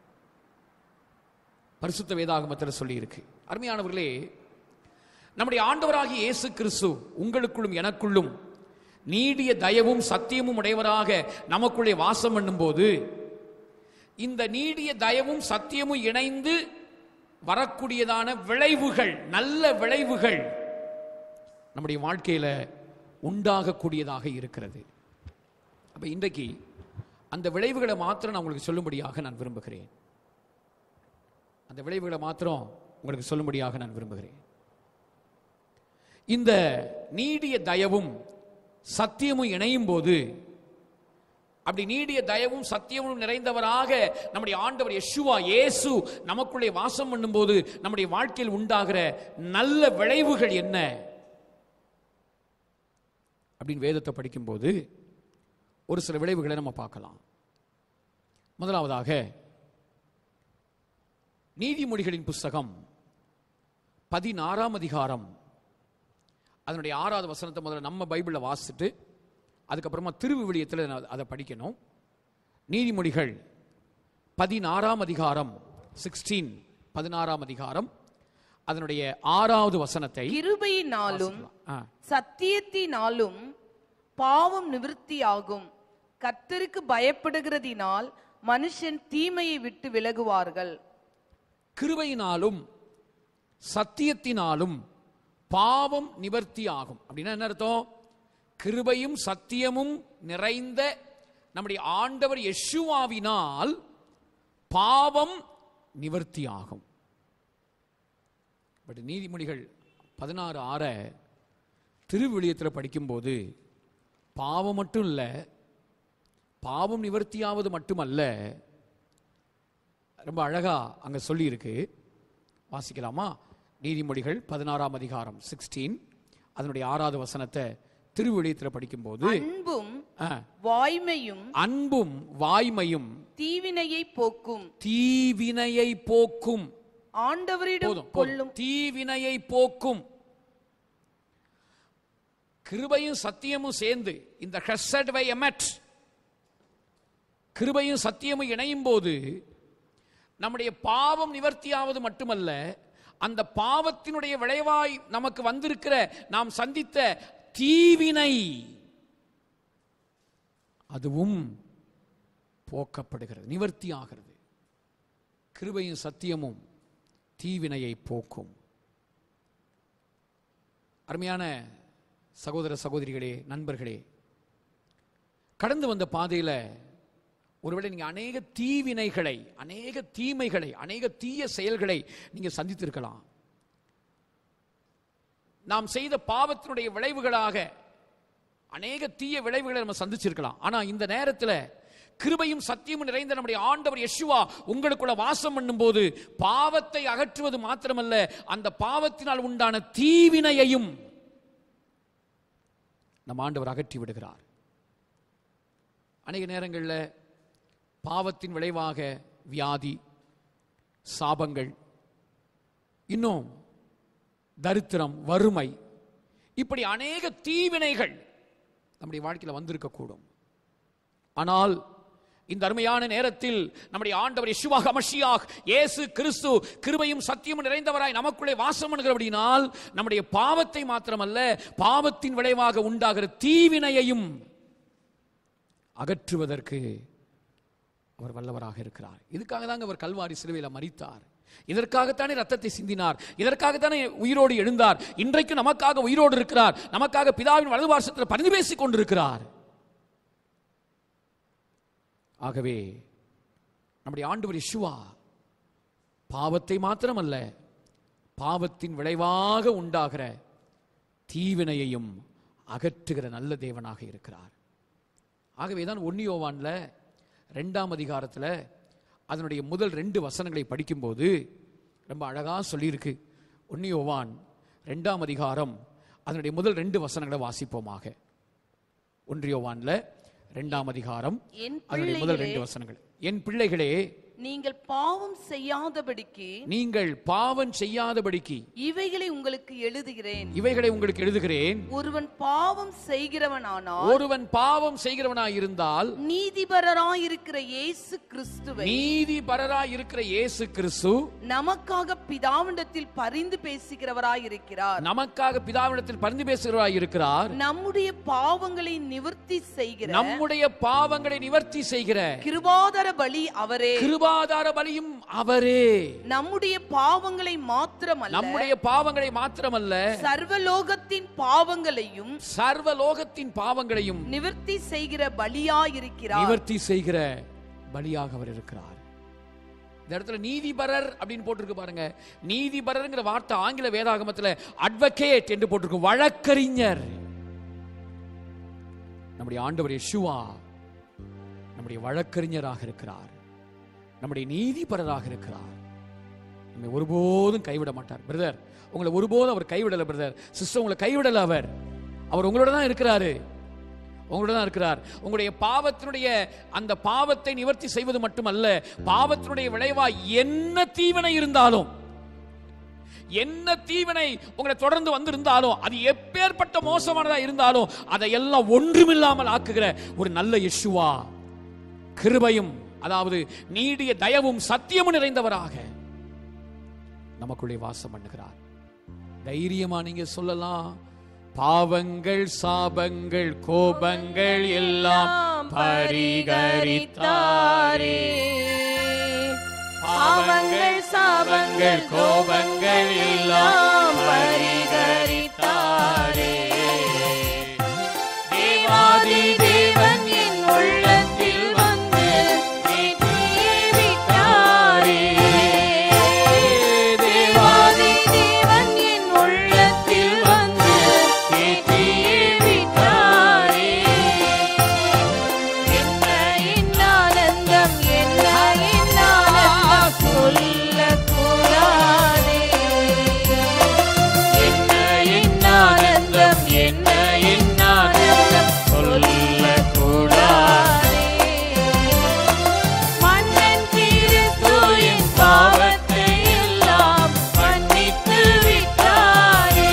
Speaker 2: பரிசுத்த வேதாகமத்தில் சொல்லி இருக்கு அருமையானவர்களே நம்முடைய ஆண்டவராகிய இயேசு கிறிஸ்து உங்களுக்குள்ளும் எனக்குள்ளும் நீடிய தயவும் சத்தியமும் உடையவராக நமக்குள்ளே வாசம் பண்ணும்போது இந்த நீடிய தயவும் சத்தியமும் இணைந்து வரக்கூடியதான விளைவுகள் நல்ல விளைவுகள் நம்முடைய வாழ்க்கையில உண்டாகக்கூடியதாக இருக்கிறது அப்ப இன்றைக்கு அந்த விளைவுகளை மாத்திரம் நான் உங்களுக்கு சொல்லும்படியாக நான் விரும்புகிறேன் அந்த விளைவுகளை மாத்திரம் உங்களுக்கு சொல்லும்படியாக நான் விரும்புகிறேன் இந்த நீடிய தயவும் சத்தியமும் இணையும் போது அப்படி நீடிய தயவும் சத்தியமும் நிறைந்தவராக நம்முடைய ஆண்டவர் யெஷுவா இயேசு நமக்குள்ளே வாசம் பண்ணும்போது நம்முடைய வாழ்க்கையில் உண்டாகிற நல்ல விளைவுகள் என்ன அப்படின்னு வேதத்தை படிக்கும்போது ஒரு சில விளைவுகளை நம்ம பார்க்கலாம் முதலாவதாக நீதிமொழிகளின் புஸ்தகம் பதினாறாம் அதிகாரம் அதனுடைய ஆறாவது வசனத்தை முதல்ல நம்ம பைபிளில் வாசிச்சுட்டு அதுக்கப்புறமா திருவிவிலியத்தில் நான் அதை படிக்கணும் நீதிமொழிகள் பதினாறாம் அதிகாரம் சிக்ஸ்டீன் பதினாறாம் அதிகாரம் அதனுடைய ஆறாவது வசனத்தை
Speaker 4: கிருபையினாலும்
Speaker 2: ஆ,
Speaker 4: சத்தியத்தினாலும் பாவம் நிவிருத்தியாகும் கர்த்தருக்கு பயப்படுகிறதினால் மனுஷன் தீமையை விட்டு விலகுவார்கள்
Speaker 2: கிருபையினாலும் சத்தியத்தினாலும் பாவம் நிவர்த்தி ஆகும் அப்படின்னா என்ன அர்த்தம் கிருபையும் சத்தியமும் நிறைந்த நம்முடைய ஆண்டவர் யெஷுவாவினால் பாவம் நிவர்த்தி ஆகும் பட் நீதிமொழிகள் பதினாறு ஆற திருவிழியத்தில் படிக்கும்போது பாவம் மட்டும் இல்லை பாவம் நிவர்த்தியாவது மட்டுமல்ல ரொம்ப அழகா அங்க சொல்லி இருக்கு வாசிக்கலாமா நீதிமொழிகள் பதினாறாம் அதிகாரம் சிக்ஸ்டீன் அதனுடைய ஆறாவது வசனத்தை திருவிழியத்தில் படிக்கும்போது
Speaker 4: அன்பும்
Speaker 2: ஆ,
Speaker 4: வாய்மையும்
Speaker 2: அன்பும் வாய்மையும்
Speaker 4: தீவினையை போக்கும்
Speaker 2: தீவினையை போக்கும்
Speaker 4: ஆண்டவரிடம்
Speaker 2: போதும் போதும்
Speaker 4: கொள்ளும்
Speaker 2: தீவினையை போக்கும் கிருபையும் சத்தியமும் சேர்ந்து இந்த ஹெசட் வை எமட் கிருபையும் சத்தியமும் இணையும் போது நம்முடைய பாவம் நிவர்த்தியாவது மட்டுமல்ல அந்த பாவத்தினுடைய விளைவாய் நமக்கு வந்திருக்கிற நாம் சந்தித்த தீவினை அதுவும் போக்கப்படுகிறது நிவர்த்தி ஆகிறது கிருபையும் சத்தியமும் தீவினையை போக்கும் அருமையான சகோதர சகோதரிகளே நண்பர்களே கடந்து வந்த பாதையில ஒருவேளை நீங்க அநேக தீவினைகளை அநேக தீமைகளை அநேக தீய செயல்களை நீங்க சந்தித்திருக்கலாம் நாம் செய்த பாவத்தினுடைய விளைவுகளாக அநேக தீய விளைவுகளை நம்ம சந்திச்சிருக்கலாம் ஆனா இந்த நேரத்தில் கிருபையும் சத்தியமும் நிறைந்த நம்முடைய ஆண்டவர் யெஷுவா உங்களுக்குள்ள வாசம் பண்ணும்போது பாவத்தை அகற்றுவது மாத்திரமல்ல அந்த பாவத்தினால் உண்டான தீவினையையும் நம் ஆண்டவர் அகற்றி விடுகிறார் அநேக நேரங்களில் பாவத்தின் விளைவாக வியாதி சாபங்கள் இன்னும் தரித்திரம் வறுமை இப்படி அநேக தீவினைகள் நம்முடைய வாழ்க்கையில் வந்திருக்கக்கூடும் ஆனால் இந்த அருமையான நேரத்தில் நம்முடைய ஆண்டவர் யெஷுவா மஷியாக் இயேசு கிறிஸ்து கிருபையும் சத்தியமும் நிறைந்தவராய் நமக்குள்ளே வாசம் பண்ணுகிறபடினால் நம்முடைய பாவத்தை மாத்திரமல்ல பாவத்தின் விளைவாக உண்டாகிற தீவினையையும் அகற்றுவதற்கு அவர் வல்லவராக இருக்கிறார் இதுக்காக தாங்க அவர் கல்வாரி சிலுவையில் மரித்தார் இதற்காகத்தானே ரத்தத்தை சிந்தினார் இதற்காகத்தானே உயிரோடு எழுந்தார் இன்றைக்கு நமக்காக உயிரோடு இருக்கிறார் நமக்காக பிதாவின் வலது பார்சத்தில் பரிந்து பேசிக் கொண்டிருக்கிறார் ஆகவே நம்முடைய ஆண்டவர் யெஷுவா பாவத்தை மாத்திரமல்ல பாவத்தின் விளைவாக உண்டாகிற தீவினையையும் அகற்றுகிற நல்ல தேவனாக இருக்கிறார் ஆகவே தான் ஒன்னியோவான்ல ரெண்டாம் அதிகாரத்தில் அதனுடைய முதல் ரெண்டு வசனங்களை படிக்கும்போது ரொம்ப அழகா சொல்லியிருக்கு ஒன்னியோவான் ரெண்டாம் அதிகாரம் அதனுடைய முதல் ரெண்டு வசனங்களை வாசிப்போமாக ஒன்றியோவான்ல இரண்டாம் அதிகாரம்
Speaker 4: என்
Speaker 2: அதனுடைய முதல்
Speaker 4: பிள்ளைகளே
Speaker 2: ரெண்டு வசனங்கள் என் பிள்ளைகளே
Speaker 4: நீங்கள் பாவம் செய்யாதபடிக்கு
Speaker 2: நீங்கள் பாவம் செய்யாதபடிக்கு
Speaker 4: இவைகளை உங்களுக்கு எழுதுகிறேன்
Speaker 2: இவைகளை உங்களுக்கு எழுதுகிறேன்
Speaker 4: ஒருவன் பாவம் செய்கிறவனானால்
Speaker 2: ஒருவன் பாவம் செய்கிறவனாய் இருந்தால்
Speaker 4: நீதிபரராயிருக்கிற இயேசு கிறிஸ்துவை
Speaker 2: நீதிபரராய் இருக்கிற இயேசு கிறிஸ்து
Speaker 4: நமக்காக பிதாவிடத்தில் பரிந்து பேசுகிறவராயிருக்கிறார்
Speaker 2: நமக்காக பிதாவிடத்தில் பரிந்து பேசுகிறவராய் இருக்கிறார்
Speaker 4: நம்முடைய பாவங்களை நிவர்த்தி செய்கிற
Speaker 2: நம்முடைய பாவங்களை நிவர்த்தி செய்கிற
Speaker 4: கிருபாதர பலி அவரே
Speaker 2: கிருபாதார பலியும் அவரே
Speaker 4: நம்முடைய பாவங்களை மாத்திரமல்ல
Speaker 2: நம்முடைய பாவங்களை மாத்திரமல்ல
Speaker 4: சர்வலோகத்தின் பாவங்களையும்
Speaker 2: சர்வ லோகத்தின் பாவங்களையும்
Speaker 4: நிவர்த்தி செய்கிற பலியாயிருக்கிறார்
Speaker 2: நிவர்த்தி செய்கிற பலியாக அவர் இருக்கிறார் இந்த இடத்துல நீதிபரர் அப்படின்னு போட்டிருக்கு பாருங்க நீதிபரர்ங்கிற வார்த்தை ஆங்கில வேதாகமத்துல அட்வொகேட் என்று போட்டிருக்கு வழக்கறிஞர் நம்முடைய ஆண்டவர் யெஷுவா நம்முடைய வழக்கறிஞராக இருக்கிறார் நம்முடைய நீதிபரராக இருக்கிறார் நம்மை ஒருபோதும் கைவிட மாட்டார் பிரதர் உங்களை ஒருபோதும் அவர் கைவிடல பிரதர் சிஸ்டர் உங்களை கைவிடல அவர் அவர் உங்களோட தான் இருக்கிறாரு உங்களோட தான் இருக்கிறார் உங்களுடைய பாவத்தினுடைய அந்த பாவத்தை நிவர்த்தி செய்வது மட்டுமல்ல பாவத்தினுடைய விளைவா என்ன தீவனை இருந்தாலும் என்ன தீவனை உங்களை தொடர்ந்து வந்திருந்தாலும் அது எப்பேற்பட்ட மோசமானதா இருந்தாலும் அதையெல்லாம் ஒன்றுமில்லாமல் ஆக்குகிற ஒரு நல்ல யெஷுவா கிருபையும் அதாவது நீடிய தயவும் சத்தியமும் நிறைந்தவராக நமக்குள்ளே வாசம் பண்ணுகிறார் தைரியமா நீங்க சொல்லலாம் பாவங்கள் சாபங்கள் கோபங்கள் எல்லாம் பரிகரித்தாரே
Speaker 3: பாவங்கள் சாபங்கள் கோபங்கள் எல்லாம் பரிகரித்தாரே தேவாதி தேவன் என் உள்ளத்தில் வந்து ஏற்றியே விட்டாரே தேவாதி தேவன் என் உள்ளத்தில் வந்து ஏற்றியே விட்டாரே என்ன என்ன ஆனந்தம் என்ன என்ன ஆனந்தம் சொல்லக்கூடாதே என்ன என்ன ஆனந்தம் என்ன என்ன ஆனந்தம் சொல்லக்கூடாதே மன்னன் கிறிஸ்துவின் பாவத்தை எல்லாம் மன்னித்து விட்டாரே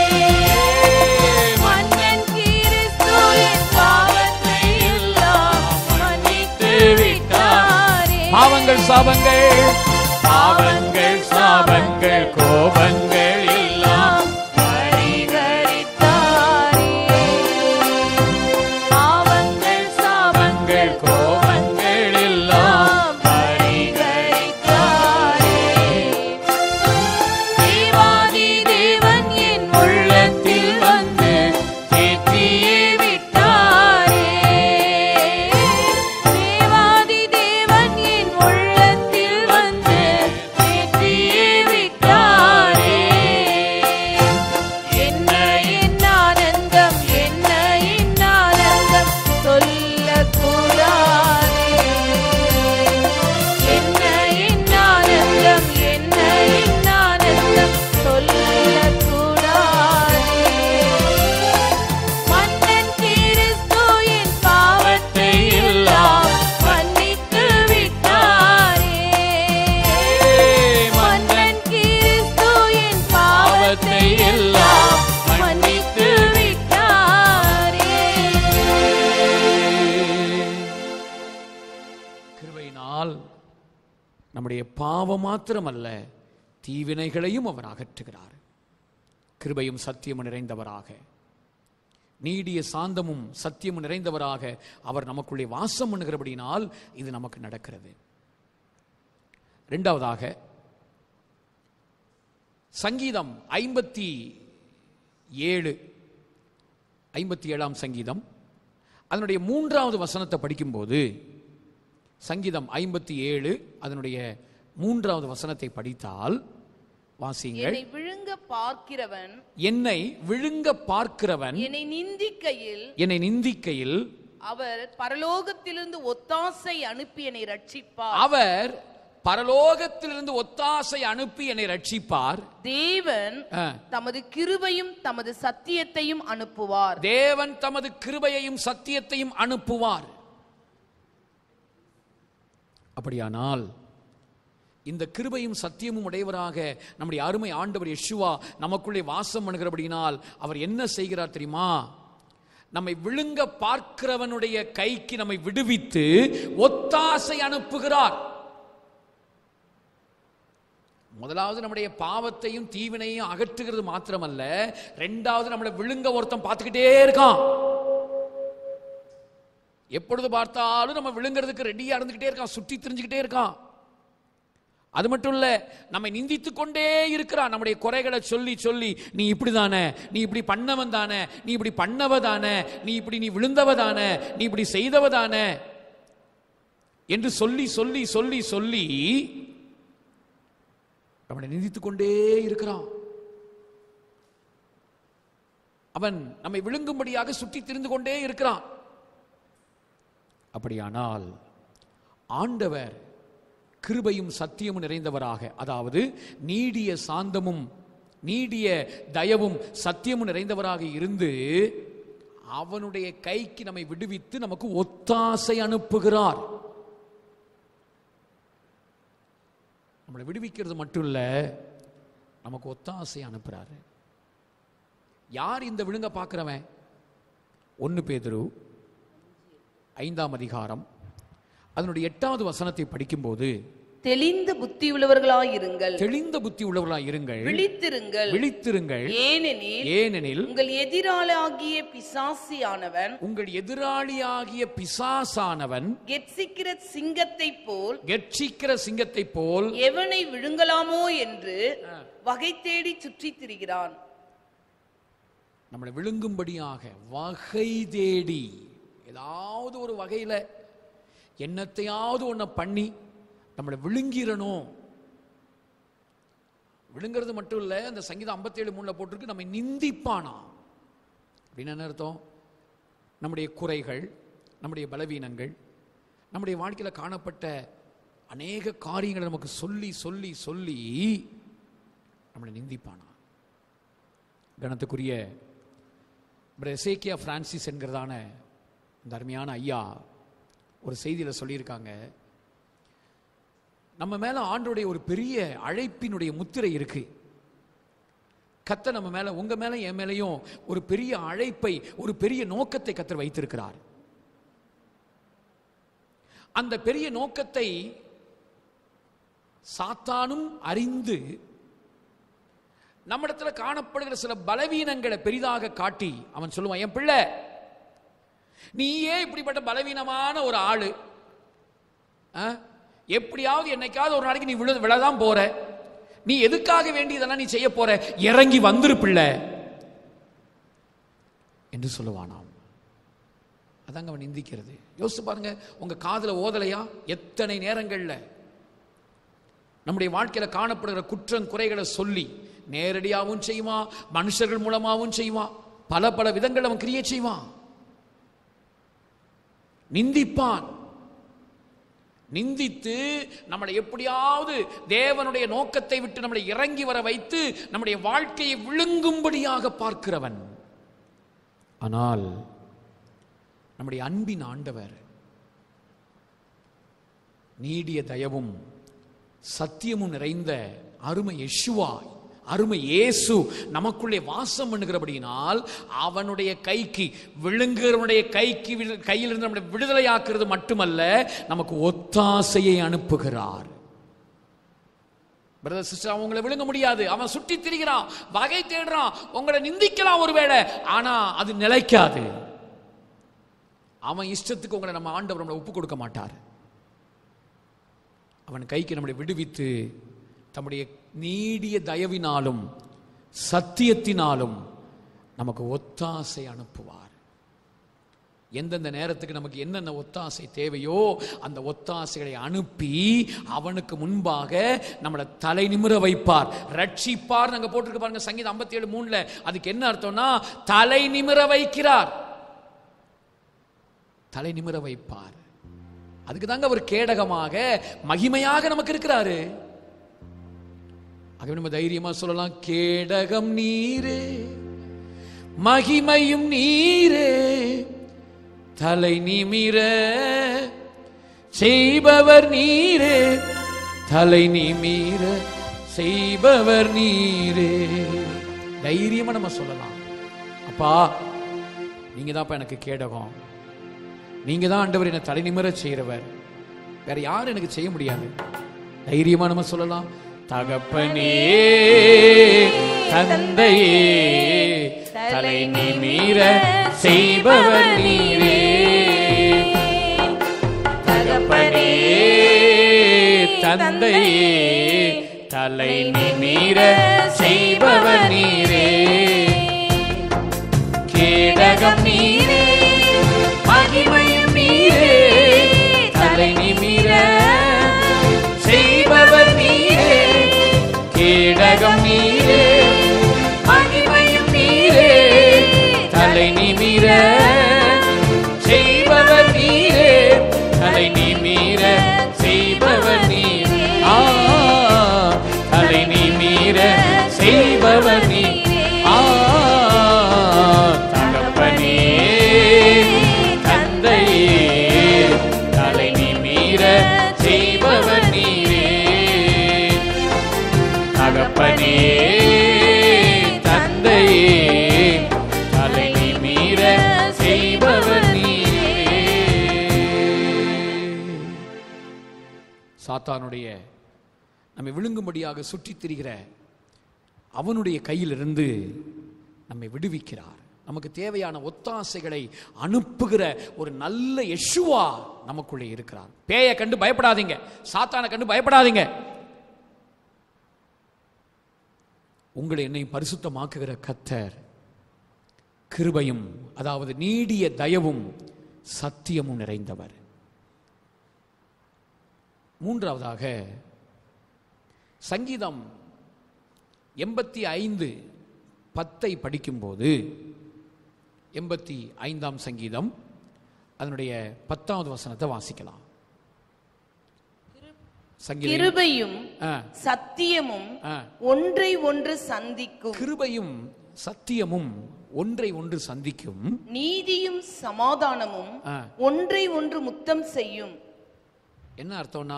Speaker 3: மன்னன் கிறிஸ்துவின் பாவத்தை எல்லாம் மன்னித்து விட்டாரே
Speaker 2: பாவங்கள் சாபங்கள் பாவங்கள் சாபங்கள் கோபங்கள் எல்லாம்
Speaker 3: பரிகரித்தாரே பாவங்கள் சாபங்கள்
Speaker 2: கோபங்கள் எல்லாம்
Speaker 3: பரிகரித்தாரே தேவாதி தேவன் என் உள்ளத்தில் வந்து ஏற்றியே விட்டாரே தேவாதி தேவன் என் உள்ளத்தில் வந்து ஏற்றியே விட்டாரே என்ன என்ன ஆனந்தம் என்ன என்ன ஆனந்தம் சொல்லக்கூடாதே என்ன என்ன ஆனந்தம் என்ன என்ன ஆனந்தம் சொல்லக்கூடாதே மன்னன் கிறிஸ்து என் பாவத்தை எல்லாம் மன்னித்து விட்டாரே மன்னன் கிறிஸ்து என் பாவத்தை எல்லாம் மன்னித்து விட்டாரே
Speaker 2: கிருபையினால் நம்முடைய பாவம் மாத்திரமல்ல தீவினைகளையும் அவர் அகற்றுகிறார் கிருபையும் சத்தியமும் நிறைந்தவராக நீடிய சாந்தமும் சத்தியமும் நிறைந்தவராக அவர் நமக்குள்ளே வாசம் பண்ணுகிறபடியினால் இது நமக்கு நடக்கிறது இரண்டாவதாக சங்கீதம் ஐம்பத்தி ஏழு ஐம்பத்தி ஏழாம் சங்கீதம் அதனுடைய மூன்றாவது வசனத்தை படிக்கும்போது சங்கீதம் ஐம்பத்தி ஏழு அதனுடைய மூன்றாவது வசனத்தை படித்தால் வாசிங்கள்
Speaker 4: என்னை விழுங்க பார்க்கிறவன்
Speaker 2: என்னை விழுங்க பார்க்கிறவன்
Speaker 4: என்னை நிந்திக்கையில்
Speaker 2: என்னை நிந்திக்கையில்
Speaker 4: அவர் பரலோகத்திலிருந்து ஒத்தாசை அனுப்பி என்னை ரட்சிப்பார்
Speaker 2: அவர் பரலோகத்திலிருந்து ஒத்தாசை அனுப்பி என்னை ரட்சிப்பார்
Speaker 4: தேவன்
Speaker 2: ஆ.
Speaker 4: தமது கிருபையும் தமது சத்தியத்தையும் அனுப்புவார்
Speaker 2: தேவன் தமது கிருபையையும் சத்தியத்தையும் அனுப்புவார் அப்படியானால் இந்த கிருபையும் சத்தியமும் உடையவராக நம்முடைய அருமை ஆண்டவர் யெஷுவா நமக்குள்ளே வாசம் பண்ணுகிறபடினால் அவர் என்ன செய்கிறார் தெரியுமா நம்மை விழுங்க பார்க்கிறவனுடைய கைக்கு நம்மை விடுவித்து ஒத்தாசை அனுப்புகிறார் முதலாவது நம்முடைய பாவத்தையும் தீவினையும் அகற்றுகிறது மாத்திரமல்ல ரெண்டாவது நம்மளை விழுங்க ஒருத்தன் பார்த்துக்கிட்டே இருக்கான் எப்பொழுது பார்த்தாலும் நம்ம விழுங்கிறதுக்கு ரெடியா இருந்துகிட்டே இருக்கான் சுற்றி திரிஞ்சுக்கிட்டே இருக்கான் அது மட்டும் இல்ல நம்மை நிந்தித்துக் கொண்டே இருக்கிறான் நம்முடைய குறைகளை சொல்லி சொல்லி நீ இப்படி தானே நீ இப்படி பண்ணவன் தானே நீ இப்படி பண்ணவ தானே நீ இப்படி நீ விழுந்தவ தானே நீ இப்படி செய்தவ தானே என்று சொல்லி சொல்லி சொல்லி சொல்லி நம்மளை நிந்தித்துக் கொண்டே இருக்கிறான் அவன் நம்மை விழுங்கும்படியாக சுற்றி திரிந்து கொண்டே இருக்கிறான் அப்படியானால் ஆண்டவர் கிருபையும் சத்தியமும் நிறைந்தவராக அதாவது நீடிய சாந்தமும் நீடிய தயவும் சத்தியமும் நிறைந்தவராக இருந்து அவனுடைய கைக்கு நம்மை விடுவித்து நமக்கு ஒத்தாசை அனுப்புகிறார் நம்மளை விடுவிக்கிறது மட்டும் இல்ல நமக்கு ஒத்தாசை அனுப்புறாரு யார் இந்த விழுங்க பார்க்கிறவன் ஒன்னு பேதுரு ஐந்தாம் அதிகாரம் அதனுடைய எட்டாவது வசனத்தை படிக்கும்போது
Speaker 4: தெளிந்த புத்தியுள்ளவர்களாயிருங்கள்
Speaker 2: தெளிந்த புத்தி உள்ளவர்களாய் இருங்கள்
Speaker 4: விழித்திருங்கள்
Speaker 2: விழித்திருங்கள்
Speaker 4: ஏனெனில்
Speaker 2: ஏனெனில்
Speaker 4: உங்கள் எதிராளாகிய பிசாசியானவன்
Speaker 2: உங்கள் எதிராளியாகிய பிசாசானவன்
Speaker 4: கெட்சிக்கிற சிங்கத்தைப் போல்
Speaker 2: கெட்சிக்கிற சிங்கத்தைப் போல்
Speaker 4: எவனை விழுங்கலாமோ என்று வகை தேடி சுற்றித் திரிகிறான்
Speaker 2: நம்மளை விழுங்கும்படியாக வகை தேடி ஏதாவது ஒரு வகையில என்னத்தையாவது ஒன்றை பண்ணி நம்மளை விழுங்கிரணும் விழுங்கிறது மட்டும் இல்லை அந்த சங்கீதம் ஐம்பத்தேழு மூணில் போட்டிருக்கு நம்மை நிந்திப்பானா அப்படின்னு என்ன அர்த்தம் நம்முடைய குறைகள் நம்முடைய பலவீனங்கள் நம்முடைய வாழ்க்கையில் காணப்பட்ட அநேக காரியங்களை நமக்கு சொல்லி சொல்லி சொல்லி நம்மளை நிந்திப்பானா கணத்துக்குரிய எசேக்கியா பிரான்சிஸ் என்கிறதான இந்த அருமையான ஐயா ஒரு செய்தியில் சொல்லியிருக்காங்க நம்ம மேல ஆண்டோடைய ஒரு பெரிய அழைப்பினுடைய முத்திரை இருக்கு கத்த நம்ம மேல உங்க மேல என் மேலையும் ஒரு பெரிய அழைப்பை ஒரு பெரிய நோக்கத்தை கத்தர் வைத்திருக்கிறார் அந்த பெரிய நோக்கத்தை சாத்தானும் அறிந்து நம்மிடத்துல காணப்படுகிற சில பலவீனங்களை பெரிதாக காட்டி அவன் சொல்லுவான் என் பிள்ளை நீயே இப்படிப்பட்ட பலவீனமான ஒரு ஆளு ஆ? எப்படியாவது என்னைக்காவது ஒரு நாளைக்கு நீ விழ விழதான் போற நீ எதுக்காக வேண்டி இதெல்லாம் நீ செய்ய போற இறங்கி வந்துரு பிள்ளை என்று சொல்லுவானாம் அதாங்க அவன் நிந்திக்கிறது யோசிச்சு பாருங்க உங்க காதுல ஓதலையா எத்தனை நேரங்கள்ல நம்முடைய வாழ்க்கையில காணப்படுகிற குற்றம் குறைகளை சொல்லி நேரடியாகவும் செய்வான் மனுஷர்கள் மூலமாகவும் செய்வான் பல பல விதங்கள் அவன் கிரியை செய்வான் நிந்திப்பான் நிந்தித்து நம்மளை எப்படியாவது தேவனுடைய நோக்கத்தை விட்டு நம்மளை இறங்கி வர வைத்து நம்முடைய வாழ்க்கையை விழுங்கும்படியாக பார்க்கிறவன் ஆனால் நம்முடைய அன்பின் ஆண்டவர் நீடிய தயவும் சத்தியமும் நிறைந்த அருமை யெஷுவாய் அருமை இயேசு நமக்குள்ளே வாசம் பண்ணுகிறபடியினால் அவனுடைய கைக்கு விழுங்குறவனுடைய கைக்கு விடு- கையிலிருந்து நம்முடைய விடுதலையாக்குறது மட்டுமல்ல நமக்கு ஒத்தாசையை அனுப்புகிறார் பிரதர் சிஸ்டர் அவன் உங்களை விழுங்க முடியாது அவன் சுற்றி திரிகிறான் வகை தேடுறான் உங்களை நிந்திக்கலாம் ஒருவேளை ஆனா அது நிலைக்காது அவன் இஷ்டத்துக்கு உங்களை நம்ம ஆண்டவர் நம்மளை ஒப்பு கொடுக்க மாட்டார் அவன் கைக்கு நம்மளை விடுவித்து தம்முடைய நீடிய தயவினாலும் சத்தியத்தினாலும் நமக்கு ஒத்தாசை அனுப்புவார் எந்தெந்த நேரத்துக்கு நமக்கு என்னென்ன ஒத்தாசை தேவையோ அந்த ஒத்தாசைகளை அனுப்பி அவனுக்கு முன்பாக நம்மளை தலை நிமிர வைப்பார் ரட்சிப்பார் நாங்க போட்டிருக்க பாருங்க சங்கீதம் 57 ஏழு மூணுல அதுக்கு என்ன அர்த்தம்னா தலை நிமிர வைக்கிறார் தலை நிமிர வைப்பார் அதுக்கு தாங்க அவர் கேடகமாக மகிமையாக நமக்கு இருக்கிறாரு ஆகவே நம்ம தைரியமா சொல்லலாம் கேடகம் நீரே மகிமையும் நீரே தலை நிமிர செய்பவர் நீரே தலை நிமீர செய்பவர் நீரே தைரியமா நம்ம சொல்லலாம் அப்பா நீங்க தான்ப்பா எனக்கு கேடகம் நீங்க தான் ஆண்டவர் என்னை தலை நிமிர செய்கிறவர் வேற யாரும் எனக்கு செய்ய முடியாது தைரியமா நம்ம சொல்லலாம் தகப்பனே தந்தையே தலை நிமிர செய்பவர் நீரே தகப்பனே தந்தையே தலை நிமிர செய்பவர் நீரே கேடகம் நீரே மகிமையும் நீரே தலை நிமிர செய்பவர் நீரே கேடகம் நீரே மகிமையும் நீரே தலை நிமிர செய்பவர் நீரே தலை நிமிர செய்பவர் நீரே ஆ தலை நிமிர செய்பவர் நீரே ஆ தகப்பனே தந்தையே தலை நிமிர செய்பவர் நீரே தகப்பனே தந்தையே தலை நிமிர செய்பவர் நீரே சாத்தானுடைய நம்மை விழுங்கும்படியாக சுற்றித் திரிகிற அவனுடைய கையிலிருந்து நம்மை விடுவிக்கிறார் நமக்கு தேவையான ஒத்தாசைகளை அனுப்புகிற ஒரு நல்ல யெஷுவா நமக்குள்ளே இருக்கிறார் பேயை கண்டு பயப்படாதீங்க சாத்தானை கண்டு பயப்படாதீங்க உங்களை என்னை பரிசுத்தமாக்குகிற கத்தர் கிருபையும் அதாவது நீடிய தயவும் சத்தியமும் நிறைந்தவர் மூன்றாவதாக சங்கீதம் எண்பத்தி ஐந்து பத்தை படிக்கும்போது எண்பத்தி ஐந்தாம் சங்கீதம் அதனுடைய பத்தாவது வசனத்தை வாசிக்கலாம் சங்கீதம்
Speaker 4: கிருபையும்
Speaker 2: ஆ,
Speaker 4: சத்தியமும்
Speaker 2: ஆ.
Speaker 4: ஒன்றை ஒன்று சந்திக்கும்
Speaker 2: கிருபையும் சத்தியமும் ஒன்றை ஒன்று சந்திக்கும்
Speaker 4: நீதியும் சமாதானமும்
Speaker 2: ஆ.
Speaker 4: ஒன்றை ஒன்று முத்தம் செய்யும்
Speaker 2: என்ன அர்த்தம்னா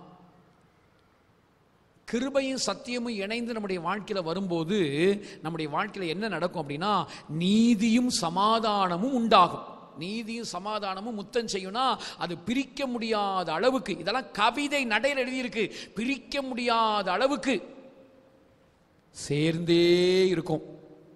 Speaker 2: கிருபையும் சத்தியமும் இணைந்து நம்முடைய வாழ்க்கையில வரும்போது நம்முடைய வாழ்க்கையில என்ன நடக்கும் அப்படின்னா நீதியும் சமாதானமும் உண்டாகும் நீதியும் சமாதானமும் முத்தம் செய்யும்னா அது பிரிக்க முடியாத அளவுக்கு இதெல்லாம் கவிதை நடையில் எழுதியிருக்கு பிரிக்க முடியாத அளவுக்கு சேர்ந்தே இருக்கும்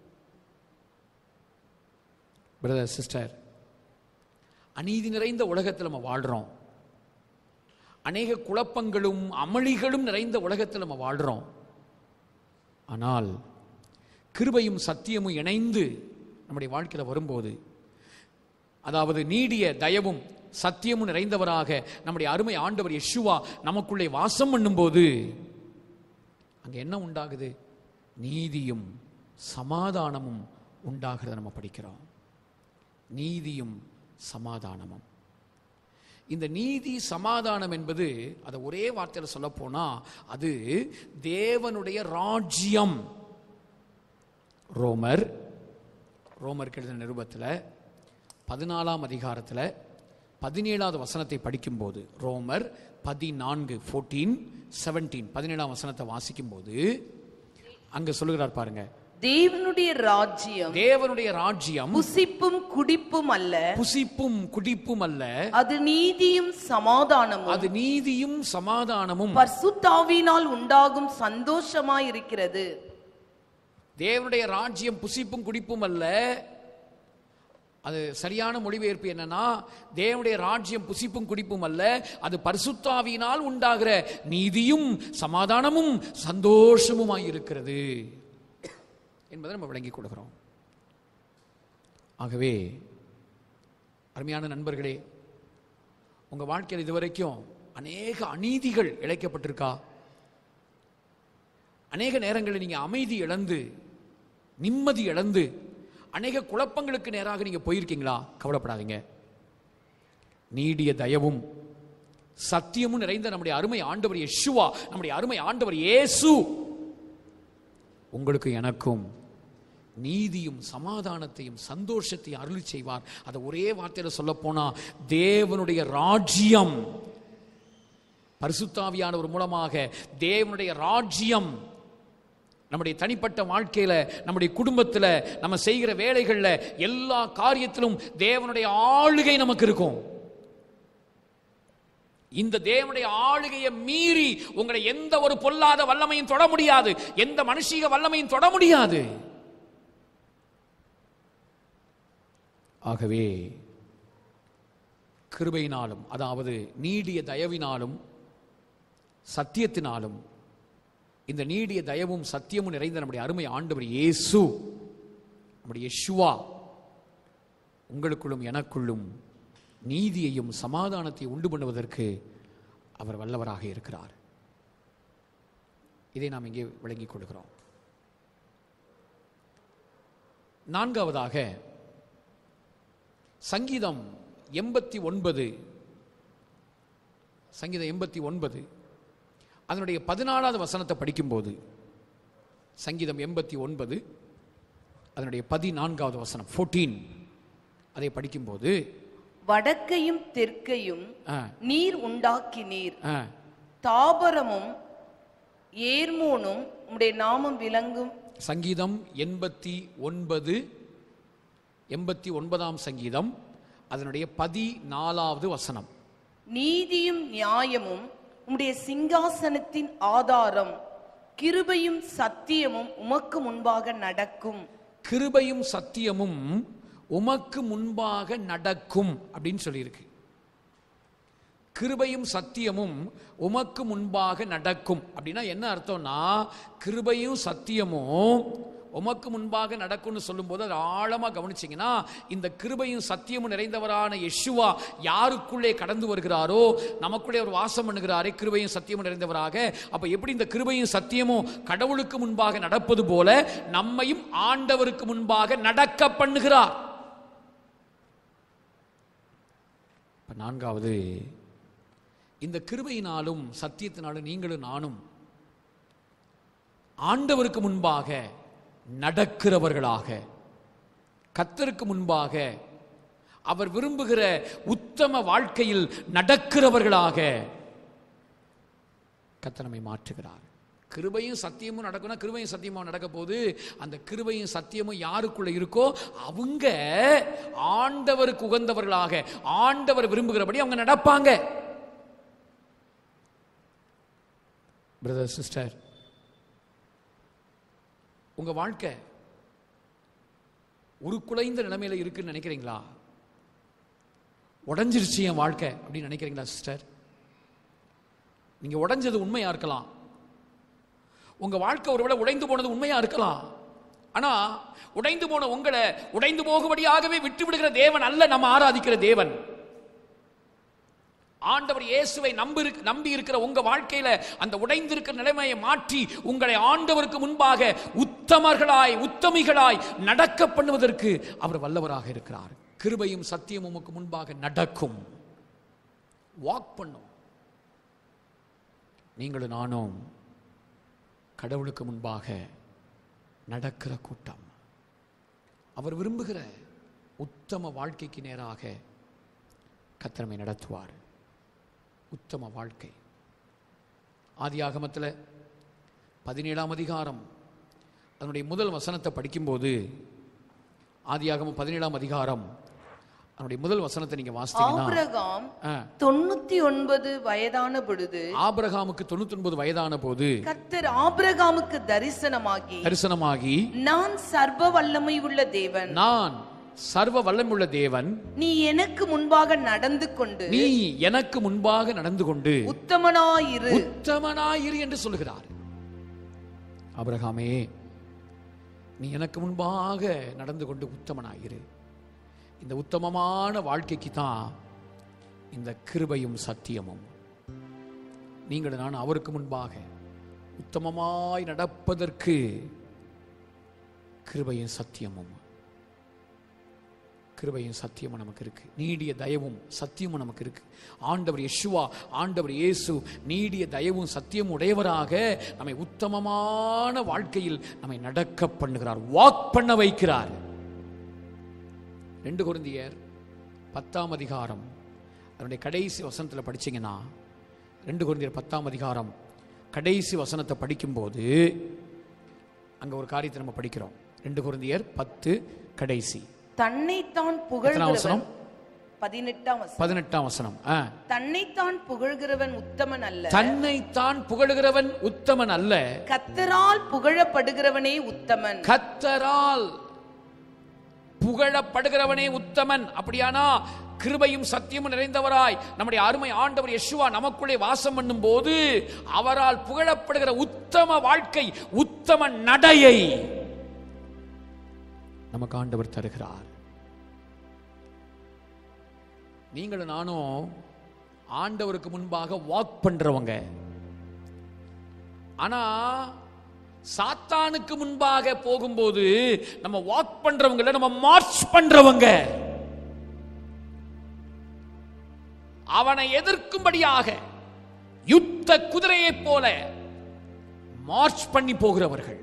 Speaker 2: பிரதர் சிஸ்டர் அநீதி நிறைந்த உலகத்தில் நம்ம வாழ்றோம் அநேக குழப்பங்களும் அமளிகளும் நிறைந்த உலகத்தில் நம்ம வாழ்றோம் ஆனால் கிருபையும் சத்தியமும் இணைந்து நம்முடைய வாழ்க்கையில் வரும்போது அதாவது நீடிய தயவும் சத்தியமும் நிறைந்தவராக நம்முடைய அருமை ஆண்டவர் யெஷுவா நமக்குள்ளே வாசம் பண்ணும்போது அங்க என்ன உண்டாகுது நீதியும் சமாதானமும் உண்டாகிறத நம்ம படிக்கிறோம் நீதியும் சமாதானமும் இந்த நீதி சமாதானம் என்பது அதை ஒரே வார்த்தையில் சொல்ல போனா அது தேவனுடைய ராஜ்யம் ரோமர் ரோமர் எழுதின நிருபத்தில் பதினாலாம் அதிகாரத்தில் பதினேழாவது வசனத்தை படிக்கும்போது ரோமர் பதினான்கு ஃபோர்டீன் செவன்டீன் பதினேழாம் வசனத்தை வாசிக்கும்போது அங்க சொல்லுகிறார் பாருங்க
Speaker 4: தேவனுடைய ராஜ்யம்
Speaker 2: தேவனுடைய ராஜ்யம்
Speaker 4: புசிப்பும் குடிப்பும் அல்ல
Speaker 2: புசிப்பும் குடிப்பும் அல்ல
Speaker 4: அது நீதியும் சமாதானமும்
Speaker 2: அது நீதியும் சமாதானமும்
Speaker 4: பர்சுத்தாவினால் உண்டாகும் சந்தோஷமாய் இருக்கிறது
Speaker 2: தேவனுடைய ராஜ்யம் புசிப்பும் குடிப்பும் அல்ல அது சரியான மொழிபெயர்ப்பு என்னன்னா தேவனுடைய ராஜ்யம் புசிப்பும் குடிப்பும் அல்ல அது பரிசுத்தாவியினால் உண்டாகிற நீதியும் சமாதானமும் சந்தோஷமுமாய் இருக்கிறது என்பதை நம்ம விளங்கிக் கொடுக்கிறோம் ஆகவே அருமையான நண்பர்களே உங்க வாழ்க்கையில் இதுவரைக்கும் அநேக அநீதிகள் இழைக்கப்பட்டிருக்கா அநேக நேரங்களில் நீங்க அமைதி இழந்து நிம்மதி இழந்து அநேக குழப்பங்களுக்கு நேராக நீங்க போயிருக்கீங்களா கவலைப்படாதீங்க நீடிய தயவும் சத்தியமும் நிறைந்த நம்முடைய அருமை ஆண்டவர் யெஷுவா நம்முடைய அருமை ஆண்டவர் இயேசு உங்களுக்கு எனக்கும் நீதியும் சமாதானத்தையும் சந்தோஷத்தையும் அருளி செய்வார் அதை ஒரே வார்த்தையில சொல்ல போனா தேவனுடைய ராஜ்யம் பரிசுத்தாவியானவர் மூலமாக தேவனுடைய ராஜ்யம் நம்முடைய தனிப்பட்ட வாழ்க்கையில நம்முடைய குடும்பத்துல நம்ம செய்கிற வேலைகள்ல எல்லா காரியத்திலும் தேவனுடைய ஆளுகை நமக்கு இருக்கும் இந்த தேவனுடைய ஆளுகையை மீறி உங்களை எந்த ஒரு பொல்லாத வல்லமையும் தொட முடியாது எந்த மனுஷீக வல்லமையும் தொட முடியாது ஆகவே கிருபையினாலும் அதாவது நீடிய தயவினாலும் சத்தியத்தினாலும் இந்த நீடிய தயவும் சத்தியமும் நிறைந்த நம்முடைய அருமை ஆண்டவர் இயேசு நம்முடைய யெஷுவா உங்களுக்குள்ளும் எனக்குள்ளும் நீதியையும் சமாதானத்தையும் உண்டு பண்ணுவதற்கு அவர் வல்லவராக இருக்கிறார் இதை நாம் இங்கே விளங்கிக் கொள்கிறோம் நான்காவதாக சங்கீதம் எண்பத்தி ஒன்பது சங்கீதம் எண்பத்தி ஒன்பது அதனுடைய பதினாலாவது வசனத்தை படிக்கும்போது சங்கீதம் எண்பத்தி ஒன்பது அதனுடைய பதினான்காவது வசனம் 14 அதை படிக்கும்போது
Speaker 4: வடக்கையும் தெற்கையும்
Speaker 2: ஆ,
Speaker 4: நீர் உண்டாக்கினீர்
Speaker 2: ஆ,
Speaker 4: தாபரமும் ஏர்மோனும் உம்முடைய நாமம் விளங்கும்
Speaker 2: சங்கீதம் எண்பத்தி ஒன்பது எண்பத்தி ஒன்பதாம் சங்கீதம் அதனுடைய பதினாலாவது வசனம்
Speaker 4: நீதியும் நியாயமும் உம்முடைய சிங்காசனத்தின் ஆதாரம் கிருபையும் சத்தியமும் உமக்கு முன்பாக நடக்கும்
Speaker 2: கிருபையும் சத்தியமும் உமக்கு முன்பாக நடக்கும் அப்படின்னு சொல்லியிருக்கு கிருபையும் சத்தியமும் உமக்கு முன்பாக நடக்கும் அப்படின்னா என்ன அர்த்தம்னா கிருபையும் சத்தியமும் உமக்கு முன்பாக நடக்கும்னு சொல்லும்போது அதை ஆழமா கவனிச்சீங்கன்னா இந்த கிருபையும் சத்தியமும் நிறைந்தவரான யெஷுவா யாருக்குள்ளே கடந்து வருகிறாரோ நமக்குள்ளே ஒரு வாசம் பண்ணுகிறாரே கிருபையும் சத்தியமும் நிறைந்தவராக அப்ப எப்படி இந்த கிருபையும் சத்தியமும் கடவுளுக்கு முன்பாக நடப்பது போல நம்மையும் ஆண்டவருக்கு முன்பாக நடக்க பண்ணுகிறார் இப்ப நான்காவது இந்த கிருபையினாலும் சத்தியத்தினாலும் நீங்களும் நானும் ஆண்டவருக்கு முன்பாக நடக்கிறவர்களாக கத்தருக்கு முன்பாக அவர் விரும்புகிற உத்தம வாழ்க்கையில் நடக்கிறவர்களாக கத்த நம்மை மாற்றுகிறார் கிருபையும் சத்தியமும் நடக்கணும் கிருபையும் சத்தியமும் நடக்க போது அந்த கிருபையும் சத்தியமும் யாருக்குள்ள இருக்கோ அவங்க ஆண்டவருக்கு உகந்தவர்களாக ஆண்டவர் விரும்புகிறபடி அவங்க நடப்பாங்க பிரதர் சிஸ்டர் உங்க வாழ்க்கை உருக்குலைந்த நிலைமையில இருக்குன்னு நினைக்கிறீங்களா உடைஞ்சிருச்சு என் வாழ்க்கை அப்படின்னு நினைக்கிறீங்களா சிஸ்டர் நீங்க உடைஞ்சது உண்மையா இருக்கலாம் உங்க வாழ்க்கை ஒருவேளை உடைந்து போனது உண்மையா இருக்கலாம் ஆனா உடைந்து போன உங்களை உடைந்து போகும்படியாகவே விட்டு விடுகிற தேவன் அல்ல நம்ம ஆராதிக்கிற தேவன் ஆண்டவர் இயேசுவை நம்பி இருக்க- நம்பி இருக்கிற உங்க வாழ்க்கையில அந்த உடைந்திருக்கிற நிலைமையை மாற்றி உங்களை ஆண்டவருக்கு முன்பாக உத்தமர்களாய் உத்தமிகளாய் நடக்க பண்ணுவதற்கு அவர் வல்லவராக இருக்கிறார் கிருபையும் சத்தியமும் உமக்கு முன்பாக நடக்கும் வாக் பண்ணும் நீங்களும் நானும் கடவுளுக்கு முன்பாக நடக்கிற கூட்டம் அவர் விரும்புகிற உத்தம வாழ்க்கைக்கு நேராக கத்திரமை நடத்துவார் உத்தம வாழ்க்கை ஆதியாகமத்தில் பதினேழாம் அதிகாரம் அதனுடைய முதல் வசனத்தை படிக்கும்போது ஆதியாகமம் பதினேழாம் அதிகாரம் அதனுடைய முதல் வசனத்தை நீங்க வாசித்தீங்கன்னா
Speaker 4: ஆபிரகாம்
Speaker 2: ஆ,
Speaker 4: தொண்ணூத்தி ஒன்பது வயதான பொழுது
Speaker 2: ஆபிரகாமுக்கு தொண்ணூத்தி ஒன்பது வயதான போது
Speaker 4: கர்த்தர் ஆபிரகாமுக்கு தரிசனமாகி
Speaker 2: தரிசனமாகி
Speaker 4: நான் சர்வ வல்லமை உள்ள தேவன்
Speaker 2: நான் சர்வ வல்லமுள்ள தேவன்
Speaker 4: நீ எனக்கு முன்பாக நடந்து கொண்டு
Speaker 2: நீ எனக்கு முன்பாக நடந்து கொண்டு
Speaker 4: உத்தமனாயிரு
Speaker 2: உத்தமனாயிரு என்று சொல்லுகிறார் ஆபிரகாமே நீ எனக்கு முன்பாக நடந்து கொண்டு உத்தமனாயிரு இந்த உத்தமமான வாழ்க்கைக்கு தான் இந்த கிருபையும் சத்தியமும் நீங்கள் நான் அவருக்கு முன்பாக உத்தமமாய் நடப்பதற்கு கிருபையும் சத்தியமும் கிருபையும் சத்தியமும் நமக்கு இருக்கு நீடிய தயவும் சத்தியமும் நமக்கு இருக்கு ஆண்டவர் யெஷுவா ஆண்டவர் இயேசு நீடிய தயவும் சத்தியமும் உடையவராக நம்மை உத்தமமான வாழ்க்கையில் நம்மை நடக்க பண்ணுகிறார் வாக் பண்ண வைக்கிறார் ரெண்டு குருந்தியர் பத்தாம் அதிகாரம் அதனுடைய கடைசி வசனத்தில் படிச்சீங்கன்னா ரெண்டு குழந்தையர் பத்தாம் அதிகாரம் கடைசி வசனத்தை படிக்கும்போது அங்க ஒரு காரியத்தை நம்ம படிக்கிறோம் ரெண்டு குழந்தையர் பத்து கடைசி
Speaker 4: தன்னைத்தான்
Speaker 2: எத்தனாம்
Speaker 4: புகழ்கிறவன்
Speaker 2: வசனம்?
Speaker 4: பதினெட்டாம் வசனம்
Speaker 2: பதினெட்டாம் வசனம் ஆ.
Speaker 4: தன்னைத்தான் புகழ்கிறவன் உத்தமன் அல்ல
Speaker 2: தன்னைத்தான் புகழுகிறவன் உத்தமன் அல்ல
Speaker 4: கத்தரால் புகழப்படுகிறவனே உத்தமன்
Speaker 2: கத்தரால் புகழப்படுகிறவனே உத்தமன் அப்படியானா கிருபையும் சத்தியமும் நிறைந்தவராய் நம்முடைய அருமை ஆண்டவர் யெஷுவா நமக்குள்ளே வாசம் பண்ணும் போது அவரால் புகழப்படுகிற உத்தம வாழ்க்கை உத்தம நடையை நமக்கு ஆண்டவர் தருகிறார் நீங்களும் நானும் ஆண்டவருக்கு முன்பாக வாக் பண்றவங்க ஆனா சாத்தானுக்கு முன்பாக போகும்போது நம்ம வாக் பண்றவங்கள நம்ம மார்ச் பண்றவங்க அவனை எதிர்க்கும்படியாக யுத்த குதிரையைப் போல மார்ச் பண்ணி போகிறவர்கள்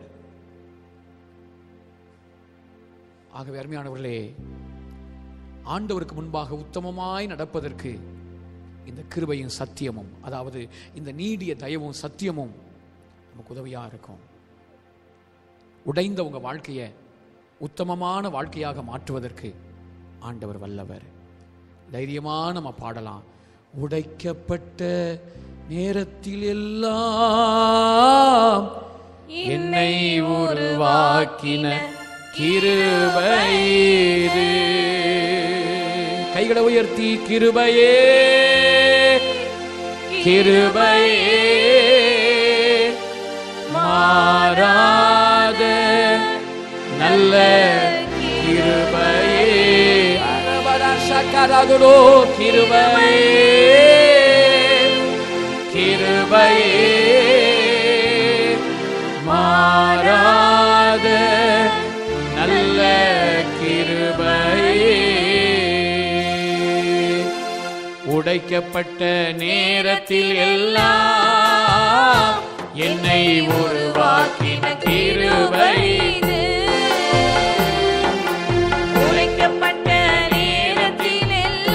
Speaker 2: ஆகவே அருமையானவர்களே ஆண்டவருக்கு முன்பாக உத்தமமாய் நடப்பதற்கு இந்த கிருபையும் சத்தியமும் அதாவது இந்த நீடிய தயவும் சத்தியமும் நமக்கு உதவியா இருக்கும் உடைந்த உங்க வாழ்க்கையை உத்தமமான வாழ்க்கையாக மாற்றுவதற்கு ஆண்டவர் வல்லவர் தைரியமா நம்ம பாடலாம் உடைக்கப்பட்ட நேரத்தில் எல்லாம் என்னை உருவாக்கின கிருபை இது. கைகளை உயர்த்தி கிருபையே கிருபையே மாறாத நல்ல கிருபையே அரபரசகரதுரோ கிருபையே கிருபையே மாறாத நல்ல கிருபையே உடைக்கப்பட்ட நேரத்தில் எல்லாம் என்னை உருவாக்கின கிருபை
Speaker 3: இது. உரைக்கப்பட்ட நேரத்தில்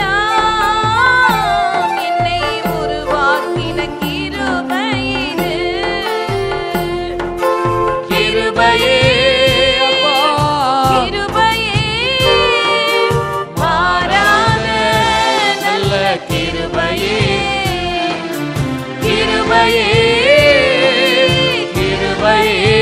Speaker 3: எல்லாம் என்னை உருவாக்கின கிருபை இது.
Speaker 2: கிருபையே அப்பா.
Speaker 3: கிருபையே மாறாத
Speaker 2: நல்ல கிருபையே கிருபையே கிருபையே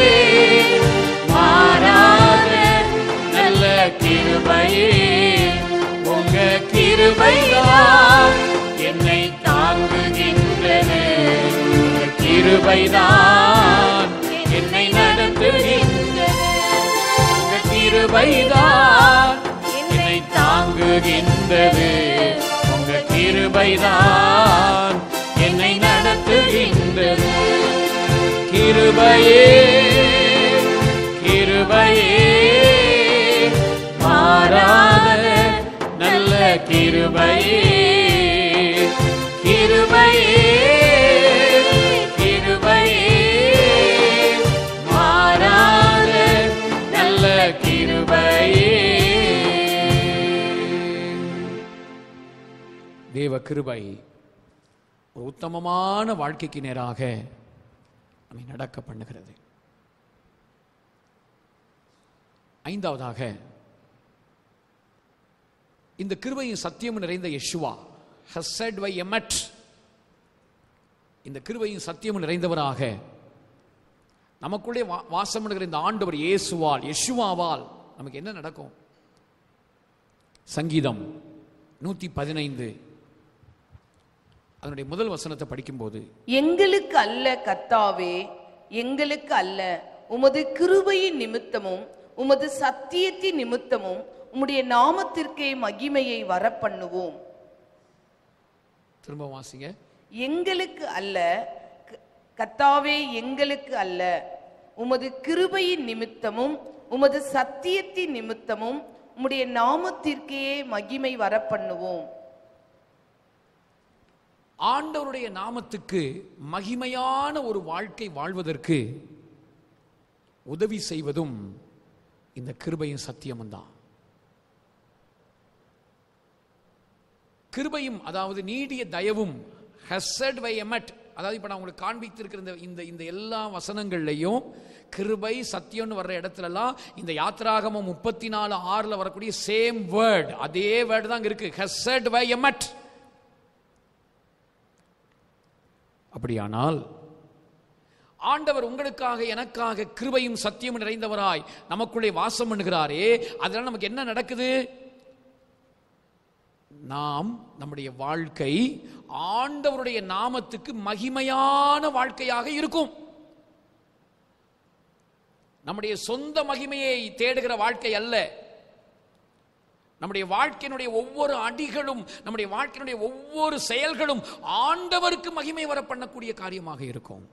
Speaker 2: மாறாத நல்ல கிருபையே உங்க கிருபைதான் என்னை தாங்குகின்றது உங்க கிருபைதான் என்னை நடத்துகின்றது உங்க கிருபைதான் என்னை தாங்குகின்றது உங்க கிருபைதான் என்னை நடத்துகின்றது கிருபையே கிருபையே மாறாத நல்ல கிருபையே கிருபையே கிருபையே மாறாத நல்ல கிருபையே தேவ கிருபை ஒரு உத்தமமான வாழ்க்கைக்கு நேராக நம்மை நடக்க பண்ணுகிறது ஐந்தாவதாக இந்த கிருபையும் சத்தியமும் நிறைந்த யெஷுவா has said by எமட் இந்த கிருபையும் சத்தியமும் நிறைந்தவராக நமக்குள்ளே வா- வாசம் பண்ணுகிற இந்த ஆண்டவர் இயேசுவால் யெஷுவாவால் நமக்கு என்ன நடக்கும் சங்கீதம் நூத்தி பதினைந்து அதனுடைய முதல் வசனத்தை படிக்கும்போது
Speaker 4: எங்களுக்கு அல்ல கத்தாவே எங்களுக்கு அல்ல உமது கிருபையின் நிமித்தமும் உமது சத்தியத்தின் நிமித்தமும் உம்முடைய நாமத்திற்கே மகிமையை வரப்பண்ணுவோம்
Speaker 2: திரும்ப வாசிங்க
Speaker 4: எங்களுக்கு அல்ல க- கத்தாவே எங்களுக்கு அல்ல உமது கிருபையின் நிமித்தமும் உமது சத்தியத்தின் நிமித்தமும் உம்முடைய நாமத்திற்கே மகிமை வரப்பண்ணுவோம்
Speaker 2: ஆண்டவருடைய நாமத்துக்கு மகிமையான ஒரு வாழ்க்கை வாழ்வதற்கு உதவி செய்வதும் இந்த கிருபையும் சத்தியமும் தான் கிருபையும் அதாவது நீடிய தயவும் ஹெசட் வை எமட் அதாவது இப்போ நான் உங்களுக்கு காண்பித்திருக்கிற இந்த இந்த இந்த எல்லா வசனங்கள்லையும் கிருபை சத்தியம்னு வர்ற இடத்துலலாம் இந்த யாத்திராகமம் முப்பத்தி நாலு ஆறில் வரக்கூடிய சேம் வேர்ட் அதே வேர்டு தான் இங்க இருக்கு ஹெசட் வை எமட் அப்படியானால் ஆண்டவர் உங்களுக்காக எனக்காக கிருபையும் சத்தியமும் நிறைந்தவராய் நமக்குள்ளே வாசம் பண்ணுகிறாரே அதனால நமக்கு என்ன நடக்குது நாம் நம்முடைய வாழ்க்கை ஆண்டவருடைய நாமத்துக்கு மகிமையான வாழ்க்கையாக இருக்கும் நம்முடைய சொந்த மகிமையை தேடுகிற வாழ்க்கை அல்ல நம்முடைய வாழ்க்கையினுடைய ஒவ்வொரு அடிகளும் நம்முடைய வாழ்க்கையினுடைய ஒவ்வொரு செயல்களும் ஆண்டவருக்கு மகிமை வர பண்ணக்கூடிய காரியமாக இருக்கும்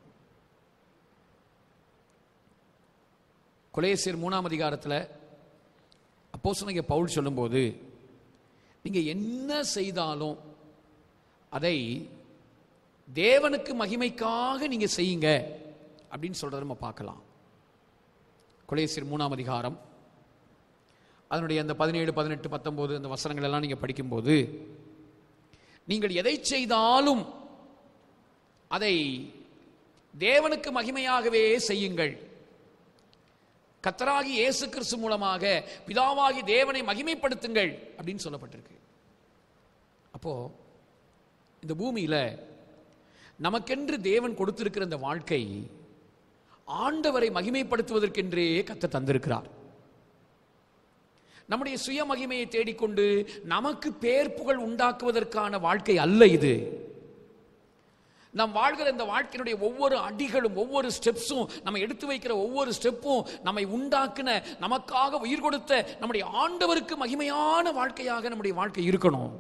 Speaker 2: கொலேசியர் மூணாம் அதிகாரத்தில் அப்போஸ்தலனாகிய பவுல் சொல்லும்போது நீங்க என்ன செய்தாலும் அதை தேவனுக்கு மகிமைக்காக நீங்க செய்யுங்க அப்படின்னு சொல்றத நம்ம பார்க்கலாம் கொலேசியர் மூணாம் அதிகாரம் அதனுடைய அந்த பதினேழு பதினெட்டு பத்தொன்பது அந்த வசனங்கள் எல்லாம் நீங்க படிக்கும்போது நீங்கள் எதை செய்தாலும் அதை தேவனுக்கு மகிமையாகவே செய்யுங்கள் கத்தராகி இயேசு கிறிஸ்து மூலமாக பிதாவாகி தேவனை மகிமைப்படுத்துங்கள் அப்படின்னு சொல்லப்பட்டிருக்கு அப்போ இந்த பூமியில நமக்கென்று தேவன் கொடுத்திருக்கிற இந்த வாழ்க்கை ஆண்டவரை மகிமைப்படுத்துவதற்கென்றே கத்த தந்திருக்கிறார் நம்முடைய சுய மகிமையை தேடிக்கொண்டு நமக்கு பேர் புகழ் உண்டாக்குவதற்கான வாழ்க்கை அல்ல இது நாம் வாழ்கிற இந்த வாழ்க்கையினுடைய ஒவ்வொரு அடிகளும் ஒவ்வொரு ஸ்டெப்ஸும் நம்ம எடுத்து வைக்கிற ஒவ்வொரு ஸ்டெப்பும் நம்மை உண்டாக்குன நமக்காக உயிர் கொடுத்த நம்முடைய ஆண்டவருக்கு மகிமையான வாழ்க்கையாக நம்முடைய வாழ்க்கை இருக்கணும்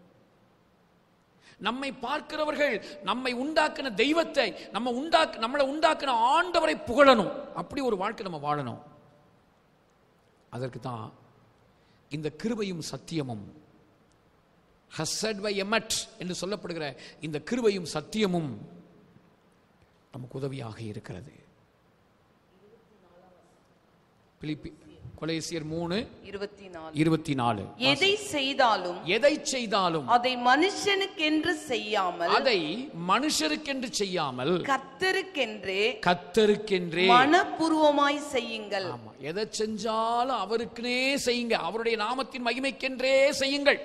Speaker 2: நம்மை பார்க்கிறவர்கள் நம்மை உண்டாக்கின தெய்வத்தை நம்ம உண்டாக்கு நம்மளை உண்டாக்கின ஆண்டவரை புகழணும் அப்படி ஒரு வாழ்க்கை நம்ம வாழணும் அதற்கு தான் இந்த கிருபையும் சத்தியமும் ஹசட் பை எமட் என்று சொல்லப்படுகிற இந்த கிருபையும் சத்தியமும் நமக்கு உதவியாக இருக்கிறது பிலிப்பி கொலேசியர் மூணு
Speaker 4: இருபத்தி நாலு
Speaker 2: இருபத்தி நாலு
Speaker 4: எதை செய்தாலும்
Speaker 2: எதை செய்தாலும்
Speaker 4: அதை மனுஷனுக்கென்று செய்யாமல்
Speaker 2: அதை மனுஷருக்கென்று செய்யாமல்
Speaker 4: கர்த்தருக்கென்றே
Speaker 2: கத்தருக்கென்றே
Speaker 4: மனப்பூர்வமாய் செய்யுங்கள்
Speaker 2: ஆமா எதை செஞ்சாலும் அவருக்குனே செய்யுங்க அவருடைய நாமத்தின் மகிமைக்கென்றே செய்யுங்கள்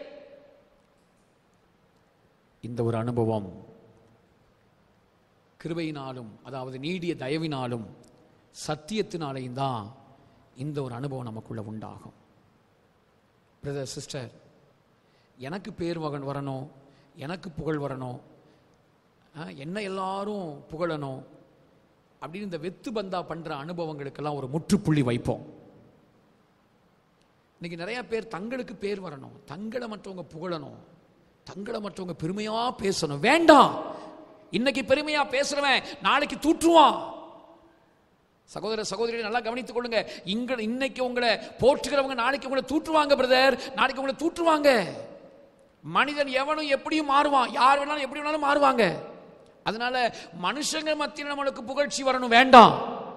Speaker 2: இந்த ஒரு அனுபவம் கிருபையினாலும் அதாவது நீடிய தயவினாலும் சத்தியத்தினாலையும் தான் இந்த ஒரு அனுபவம் நமக்குள்ள உண்டாகும் பிரதர் சிஸ்டர் எனக்கு பேர் வகன் வரணும் எனக்கு புகழ் வரணும் ஆ, என்ன எல்லாரும் புகழணும் அப்படின்னு இந்த வெத்து பந்தா பண்ற அனுபவங்களுக்கெல்லாம் ஒரு முற்றுப்புள்ளி வைப்போம் இன்னைக்கு நிறைய பேர் தங்களுக்கு பேர் வரணும் தங்களை மற்றவங்க புகழணும் தங்களை மற்றவங்க பெருமையா பேசணும் வேண்டாம் இன்னைக்கு பெருமையா பேசுறவன் நாளைக்கு தூற்றுவான் சகோதர சகோதரிகளை நல்லா கவனித்துக் கொள்ளுங்க இங்க இன்னைக்கு உங்களை போற்றுகிறவங்க நாளைக்கு உங்களை தூற்றுவாங்க பிரதர் நாளைக்கு உங்களை தூற்றுவாங்க மனிதன் எவனும் எப்படியும் மாறுவான் யார் வேணாலும் எப்படி வேணாலும் மாறுவாங்க அதனால மனுஷங்க மத்தியில் நம்மளுக்கு புகழ்ச்சி வரணும் வேண்டாம்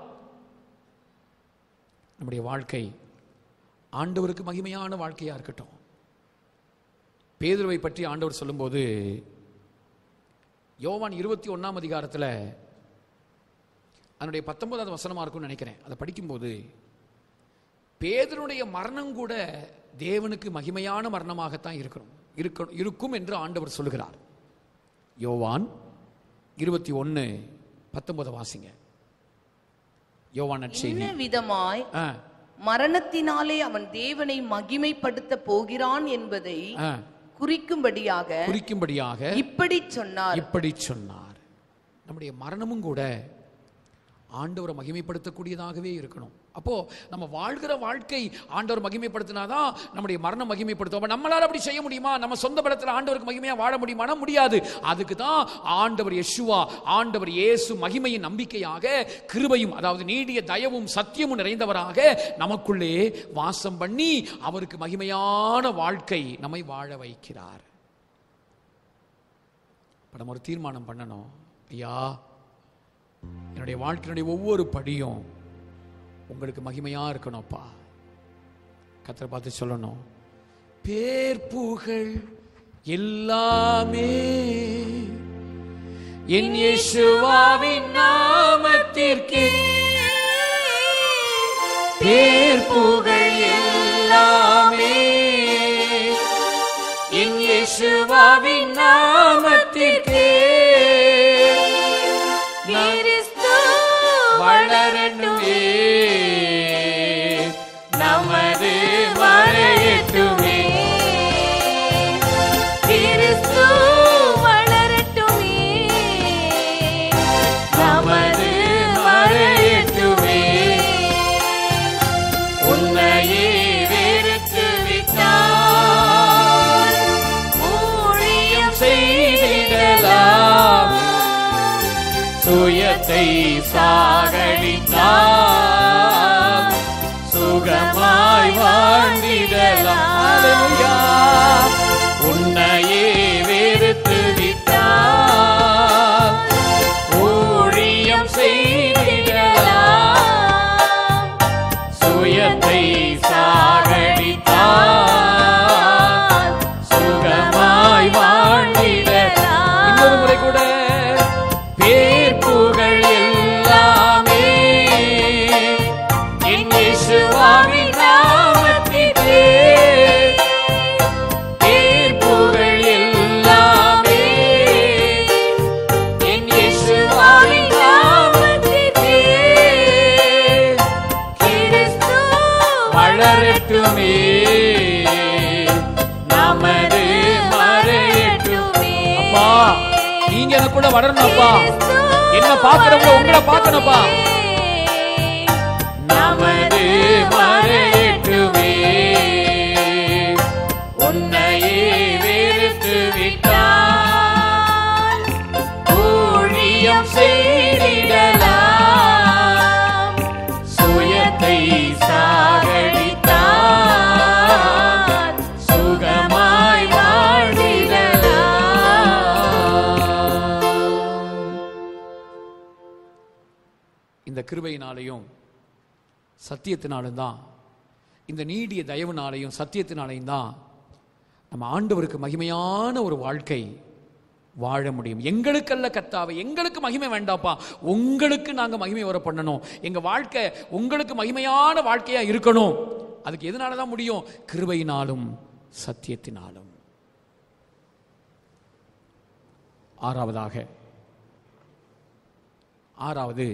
Speaker 2: நம்முடைய வாழ்க்கை ஆண்டவருக்கு மகிமையான வாழ்க்கையா இருக்கட்டும் பேதுருவை பற்றி ஆண்டவர் சொல்லும்போது யோவான் இருபத்தி ஒண்ணாம் அதிகாரத்தில் அதனுடைய பத்தொன்பதாவது வசனமா இருக்கும்னு நினைக்கிறேன் அதை படிக்கும்போது பேதனுடைய மரணம் கூட தேவனுக்கு மகிமையான மரணமாகத்தான் இருக்கணும் இருக்க இருக்கும் என்று ஆண்டவர் சொல்லுகிறார் யோவான் இருபத்தி ஒன்று பத்தொன்பது வாசிங்க யோவான் நற்செய்தி
Speaker 4: என்ன விதமாய்
Speaker 2: ஆ,
Speaker 4: மரணத்தினாலே அவன் தேவனை மகிமைப்படுத்த போகிறான் என்பதை
Speaker 2: ஆ,
Speaker 4: குறிக்கும்படியாக
Speaker 2: குறிக்கும்படியாக
Speaker 4: இப்படி சொன்னார்
Speaker 2: இப்படி சொன்னார் நம்முடைய மரணமும் கூட ஆண்டவரை மகிமைப்படுத்தக்கூடியதாகவே இருக்கணும் அப்போ நம்ம வாழ்கிற வாழ்க்கை ஆண்டவர் மகிமைப்படுத்தினாதான் நம்முடைய மரணம் மகிமைப்படுத்தும் அப்ப நம்மளால அப்படி செய்ய முடியுமா நம்ம சொந்த பலத்தில் ஆண்டவருக்கு மகிமையா வாழ முடியுமானா முடியாது அதுக்கு தான் ஆண்டவர் யெஷுவா ஆண்டவர் இயேசு மகிமையின் நம்பிக்கையாக கிருபையும் அதாவது நீடிய தயவும் சத்தியமும் நிறைந்தவராக நமக்குள்ளே வாசம் பண்ணி அவருக்கு மகிமையான வாழ்க்கை நம்மை வாழ வைக்கிறார் இப்ப நம்ம ஒரு தீர்மானம் பண்ணணும் ஐயா என்னுடைய வாழ்க்கையினுடைய ஒவ்வொரு படியும் உங்களுக்கு மகிமையா இருக்கணும்ப்பா கத்தரை பார்த்து சொல்லணும் பேர் புகழ் எல்லாமே என் இயேசுவாவின் நாமத்திற்கே பேர் புகழ் எல்லாமே என் இயேசுவாவின் நாமத்திற்கே
Speaker 3: கிறிஸ்து
Speaker 2: வளரணுமே நமது மறையட்டுமே
Speaker 3: கிறிஸ்து வளரட்டுமே
Speaker 2: நமது மறையட்டுமே உன்னையே வெறுத்து விட்டார் ஊழியம் செய்திடலாம் சுயத்தை சாகடித்தார் சுகமாய் வாழ்ந்திடலாம் அல்லேலூயா. உன்னையே வெறுத்து விட்டார் ஊழியம் செய்திடலாம் சுயத்தை சாகடித்தார் சுகமாய் வாழ்ந்திடலாம் இன்னொரு முறை கூட பேர் புகழ் எல்லாமே என் இயேசுவாவின் நாமத்திற்கே பேர் புகழ் எல்லாமே என் இயேசுவாவின் நாமத்திற்கே
Speaker 3: கிறிஸ்து
Speaker 2: வளரட்டுமே நமது மறையட்டுமே அப்பா நீங்க எனக்குள்ள வளரணும் அப்பா என்ன பாக்குறவங்க உங்களை பார்க்கணும்ப்பா நமது மறையட்டுமே உன்னையே வெறுத்து விட்டால் ஊழியம் செய்திடலாம் சுயத்தை சாகடித்தார் சுகமாய் வாழ்ந்திடலாம் இந்த கிருபையினாலையும் சத்தியத்தினாலும் தான் இந்த நீடிய தயவுனாலையும் சத்தியத்தினாலையும் தான் நம்ம ஆண்டவருக்கு மகிமையான ஒரு வாழ்க்கை வாழ முடியும் எங்களுக்கல்ல கத்தாவை எங்களுக்கு மகிமை வேண்டாப்பா உங்களுக்கு நாங்க மகிமை வர பண்ணணும் எங்க வாழ்க்கை உங்களுக்கு மகிமையான வாழ்க்கையா இருக்கணும் அதுக்கு எதனால தான் முடியும் கிருபையினாலும் சத்தியத்தினாலும் ஆறாவதாக ஆறாவது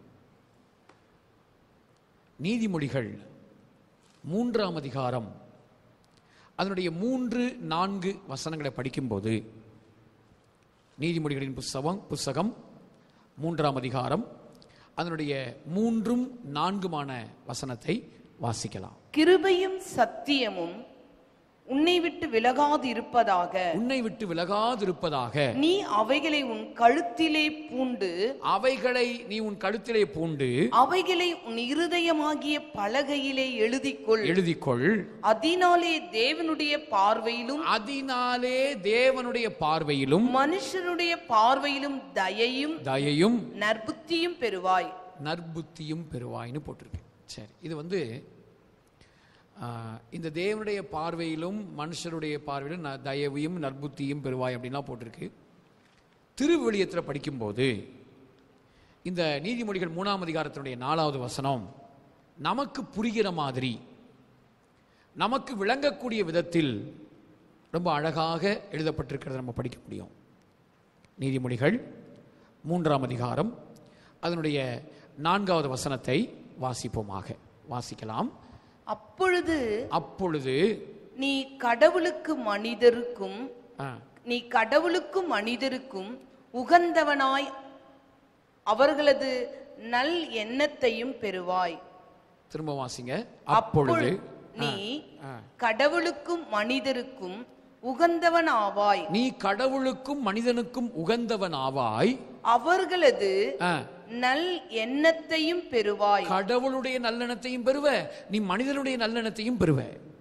Speaker 2: நீதிமொழிகள் மூன்றாம் அதிகாரம் அதனுடைய மூன்று நான்கு வசனங்களை படிக்கும்போது நீதிமொழிகளின் புஸ்தகம் புஸ்தகம் மூன்றாம் அதிகாரம் அதனுடைய மூன்றும் நான்குமான வசனத்தை வாசிக்கலாம்
Speaker 4: கிருபையும் சத்தியமும் உன்னை விட்டு விலகாது இருப்பதாக
Speaker 2: உன்னை விட்டு விலகாதிருப்பதாக
Speaker 4: நீ அவைகளை உன் கழுத்திலே பூண்டு
Speaker 2: அவைகளை நீ உன் கழுத்திலே பூண்டு
Speaker 4: அவைகளை உன் இருதயமாகிய பலகையிலே எழுதிக்கொள்
Speaker 2: எழுதிக்கொள்
Speaker 4: அதனாலே தேவனுடைய பார்வையிலும்
Speaker 2: அதனாலே தேவனுடைய பார்வையிலும்
Speaker 4: மனுஷனுடைய பார்வையிலும் தயையும்
Speaker 2: தயையும்
Speaker 4: நற்புத்தியும் பெறுவாய்
Speaker 2: நற்புத்தியும் பெறுவாய்னு போட்டிருக்கு சரி இது வந்து ஆ, இந்த தேவனுடைய பார்வையிலும் மனுஷருடைய பார்வையிலும் ந- தயவையும் நற்புத்தியும் பெறுவாய் அப்படின்லாம் போட்டிருக்கு திருவிழியத்தில் படிக்கும்போது இந்த நீதிமொழிகள் மூணாம் அதிகாரத்தினுடைய நாலாவது வசனம் நமக்கு புரிகிற மாதிரி நமக்கு விளங்கக்கூடிய விதத்தில் ரொம்ப அழகாக எழுதப்பட்டிருக்கிறத நம்ம படிக்க முடியும் நீதிமொழிகள் மூன்றாம் அதிகாரம் அதனுடைய நான்காவது வசனத்தை வாசிப்போமாக வாசிக்கலாம்
Speaker 4: அப்பொழுது
Speaker 2: அப்பொழுது
Speaker 4: நீ கடவுளுக்கு மனிதருக்கும்
Speaker 2: ஆ,
Speaker 4: நீ கடவுளுக்கும் மனிதருக்கும் உகந்தவனாய் அவர்களது நல் எண்ணத்தையும் பெறுவாய்
Speaker 2: திரும்ப வாசிங்க அப்பொழுது
Speaker 4: நீ
Speaker 2: ஆ.
Speaker 4: கடவுளுக்கும் மனிதருக்கும் உகந்தவன் ஆவாய்
Speaker 2: நீ கடவுளுக்கும் மனிதனுக்கும் உகந்தவன் ஆவாய்
Speaker 4: அவர்களது
Speaker 2: ஆ,
Speaker 4: நல் எண்ணத்தையும் பெறுவாய்
Speaker 2: கடவுளுடைய நல்லெண்ணத்தையும் பெறுவ நீ மனிதனுடைய நல்லெண்ணத்தையும் பெறுவ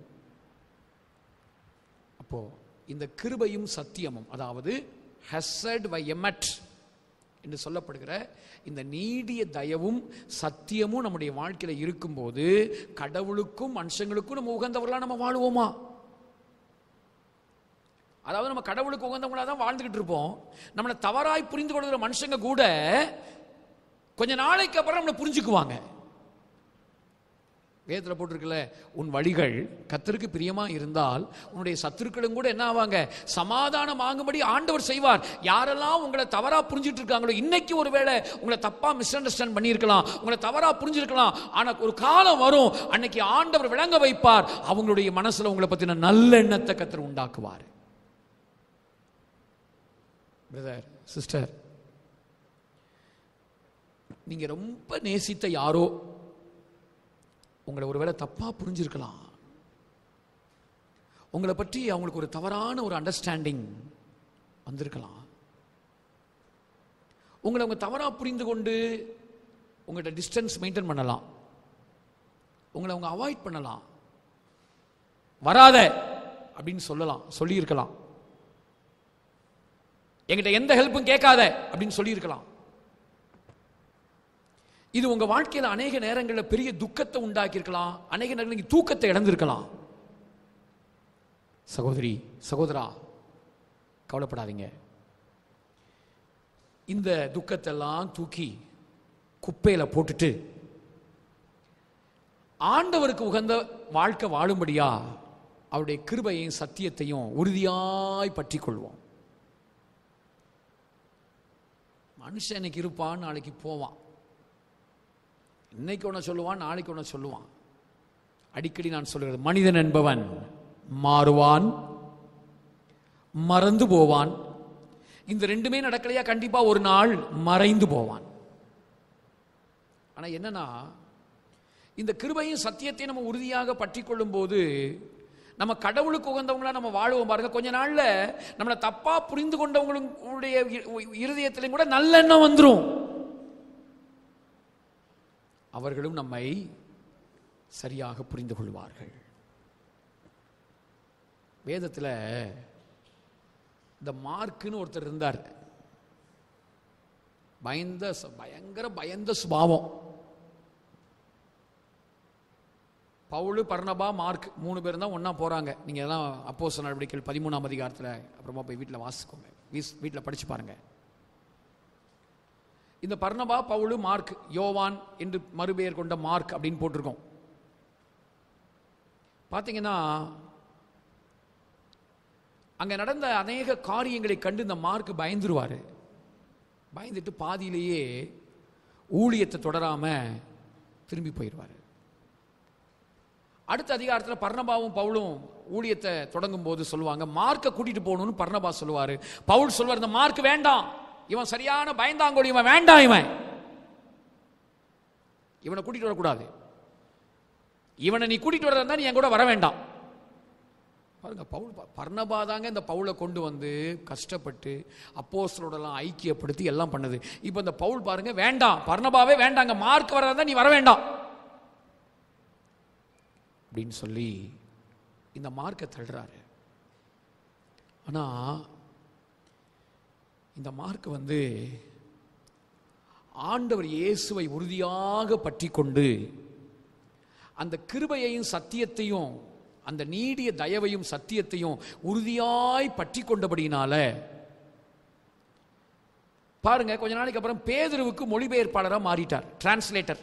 Speaker 2: அப்போ இந்த கிருபையும் சத்தியமும் அதாவது ஹசட் வை எமட் என்று சொல்லப்படுகிற இந்த நீடிய தயவும் சத்தியமும் நம்முடைய வாழ்க்கையில இருக்கும்போது கடவுளுக்கும் மனுஷங்களுக்கும் நம்ம உகந்தவர்களா நம்ம வாழுவோமா அதாவது நம்ம கடவுளுக்கு உகந்தவங்களா தான் வாழ்ந்துகிட்டு இருப்போம் நம்மளை தவறாய் புரிந்து கொள்கிற மனுஷங்க கூட கொஞ்ச நாளைக்கு அப்புறம் நம்மளை புரிஞ்சுக்குவாங்க வேதத்தில் போட்டிருக்குல்ல உன் வழிகள் கத்தருக்கு பிரியமா இருந்தால் உன்னுடைய சத்துருக்களும் கூட என்ன ஆவாங்க சமாதானம் ஆகும்படி ஆண்டவர் செய்வார் யாரெல்லாம் உங்களை தவறா புரிஞ்சிட்டு இருக்காங்களோ இன்னைக்கு ஒருவேளை உங்களை தப்பா மிஸ் அண்டர்ஸ்டாண்ட் பண்ணியிருக்கலாம் உங்களை தவறா புரிஞ்சிருக்கலாம் ஆனா ஒரு காலம் வரும் அன்னைக்கு ஆண்டவர் விளங்க வைப்பார் அவங்களுடைய மனசுல உங்களை பத்தின நல்ல எண்ணத்தை கத்தர் உண்டாக்குவார் பிரதர் சிஸ்டர் நீங்க ரொம்ப நேசித்த யாரோ உங்களை ஒருவேளை தப்பா புரிஞ்சிருக்கலாம் உங்களை பற்றி அவங்களுக்கு ஒரு தவறான ஒரு அண்டர்ஸ்டாண்டிங் வந்திருக்கலாம் உங்களை அவங்க தவறா புரிந்து கொண்டு உங்கள்கிட்ட டிஸ்டன்ஸ் மெயின்டைன் பண்ணலாம் உங்களை அவங்க அவாய்ட் பண்ணலாம் வராத அப்படின்னு சொல்லலாம் சொல்லியிருக்கலாம் என்கிட்ட எந்த ஹெல்ப்பும் கேட்காத அப்படின்னு சொல்லியிருக்கலாம் இது உங்க வாழ்க்கையில அநேக நேரங்களில் பெரிய துக்கத்தை உண்டாக்கியிருக்கலாம் அநேக நேரங்களில் நீங்க தூக்கத்தை இழந்திருக்கலாம் சகோதரி சகோதரா கவலைப்படாதீங்க இந்த துக்கத்தை எல்லாம் தூக்கி குப்பையில போட்டுட்டு ஆண்டவருக்கு உகந்த வாழ்க்கை வாழும்படியா அவருடைய கிருபையையும் சத்தியத்தையும் உறுதியாய் பற்றி கொள்வோம் மனுஷன் இன்னைக்கு இருப்பான் நாளைக்கு போவான் இன்னைக்கு ஒன்று சொல்லுவான் நாளைக்கு ஒன்று சொல்லுவான் அடிக்கடி நான் சொல்லுகிறது மனிதன் என்பவன் மாறுவான் மறந்து போவான் இந்த ரெண்டுமே நடக்கலையா கண்டிப்பா ஒரு நாள் மறைந்து போவான் ஆனா என்னன்னா இந்த கிருபையும் சத்தியத்தையும் நம்ம உறுதியாக பற்றி கொள்ளும் போது நம்ம கடவுளுக்கு உகந்தவங்களா நம்ம வாழுவோம் பாருங்க கொஞ்ச நாள்ல நம்மளை தப்பா புரிந்து கொண்டவங்களுடைய இருதயத்திலையும் கூட நல்லெண்ணம் வந்துரும் அவர்களும் நம்மை சரியாக புரிந்து கொள்வார்கள் வேதத்தில் இந்த மார்க்குன்னு ஒருத்தர் இருந்தார் பயந்த ச- பயங்கர பயந்த சுபாவம் பவுலு பர்ணபா மார்க் மூணு பேரும் தான் ஒண்ணா போறாங்க நீங்க எல்லாம் அப்போ நடவடிக்கைகள் பதிமூணாம் அதிகாரத்துல அப்புறமா போய் வீட்டில் வாசிக்கோங்க வீஸ் வீட்டில் படிச்சு பாருங்க இந்த பர்ணபா பவுலு மார்க் யோவான் என்று மறுபெயர் கொண்ட மார்க் அப்படின்னு போட்டிருக்கோம் பார்த்தீங்கன்னா அங்க நடந்த அநேக காரியங்களை கண்டு இந்த மார்க் பயந்துருவாரு பயந்துட்டு பாதியிலேயே ஊழியத்தை தொடராம திரும்பி போயிடுவாரு அடுத்த அதிகாரத்தில் பர்ணபாவும் பவுலும் ஊழியத்தை தொடங்கும் போது சொல்லுவாங்க மார்க்கை கூட்டிட்டு போகணும்னு பர்ணபா சொல்லுவாரு பவுல் சொல்வார் இந்த மார்க் வேண்டாம் இவன் சரியான பயந்தாங்கோடி இவன் வேண்டாம் இவன் இவனை கூட்டிட்டு வரக்கூடாது இவனை நீ கூட்டிட்டு வரதா இருந்தா நீ என் கூட வர வேண்டாம் பாருங்க பவுல் ப- பர்னபா தாங்க இந்த பவுலை கொண்டு வந்து கஷ்டப்பட்டு அப்போஸ்தலரோடலாம் ஐக்கியப்படுத்தி எல்லாம் பண்ணுது இப்போ இந்த பவுல் பாருங்க வேண்டாம் பர்னபாவே வேண்டாங்க மார்க் வரதா இருந்தா நீ வர வேண்டாம் அப்படின்னு சொல்லி இந்த மார்க்கை தள்ளுறாரு ஆனா இந்த மார்க் வந்து ஆண்டவர் இயேசுவை உறுதியாக பற்றி கொண்டு அந்த கிருபையையும் சத்தியத்தையும் அந்த நீடிய தயவையும் சத்தியத்தையும் உறுதியாய் பற்றி கொண்டபடியினால பாருங்க கொஞ்ச நாளைக்கு அப்புறம் பேதுருவுக்கு மொழிபெயர்ப்பாளரா மாறிட்டார் டிரான்ஸ்லேட்டர்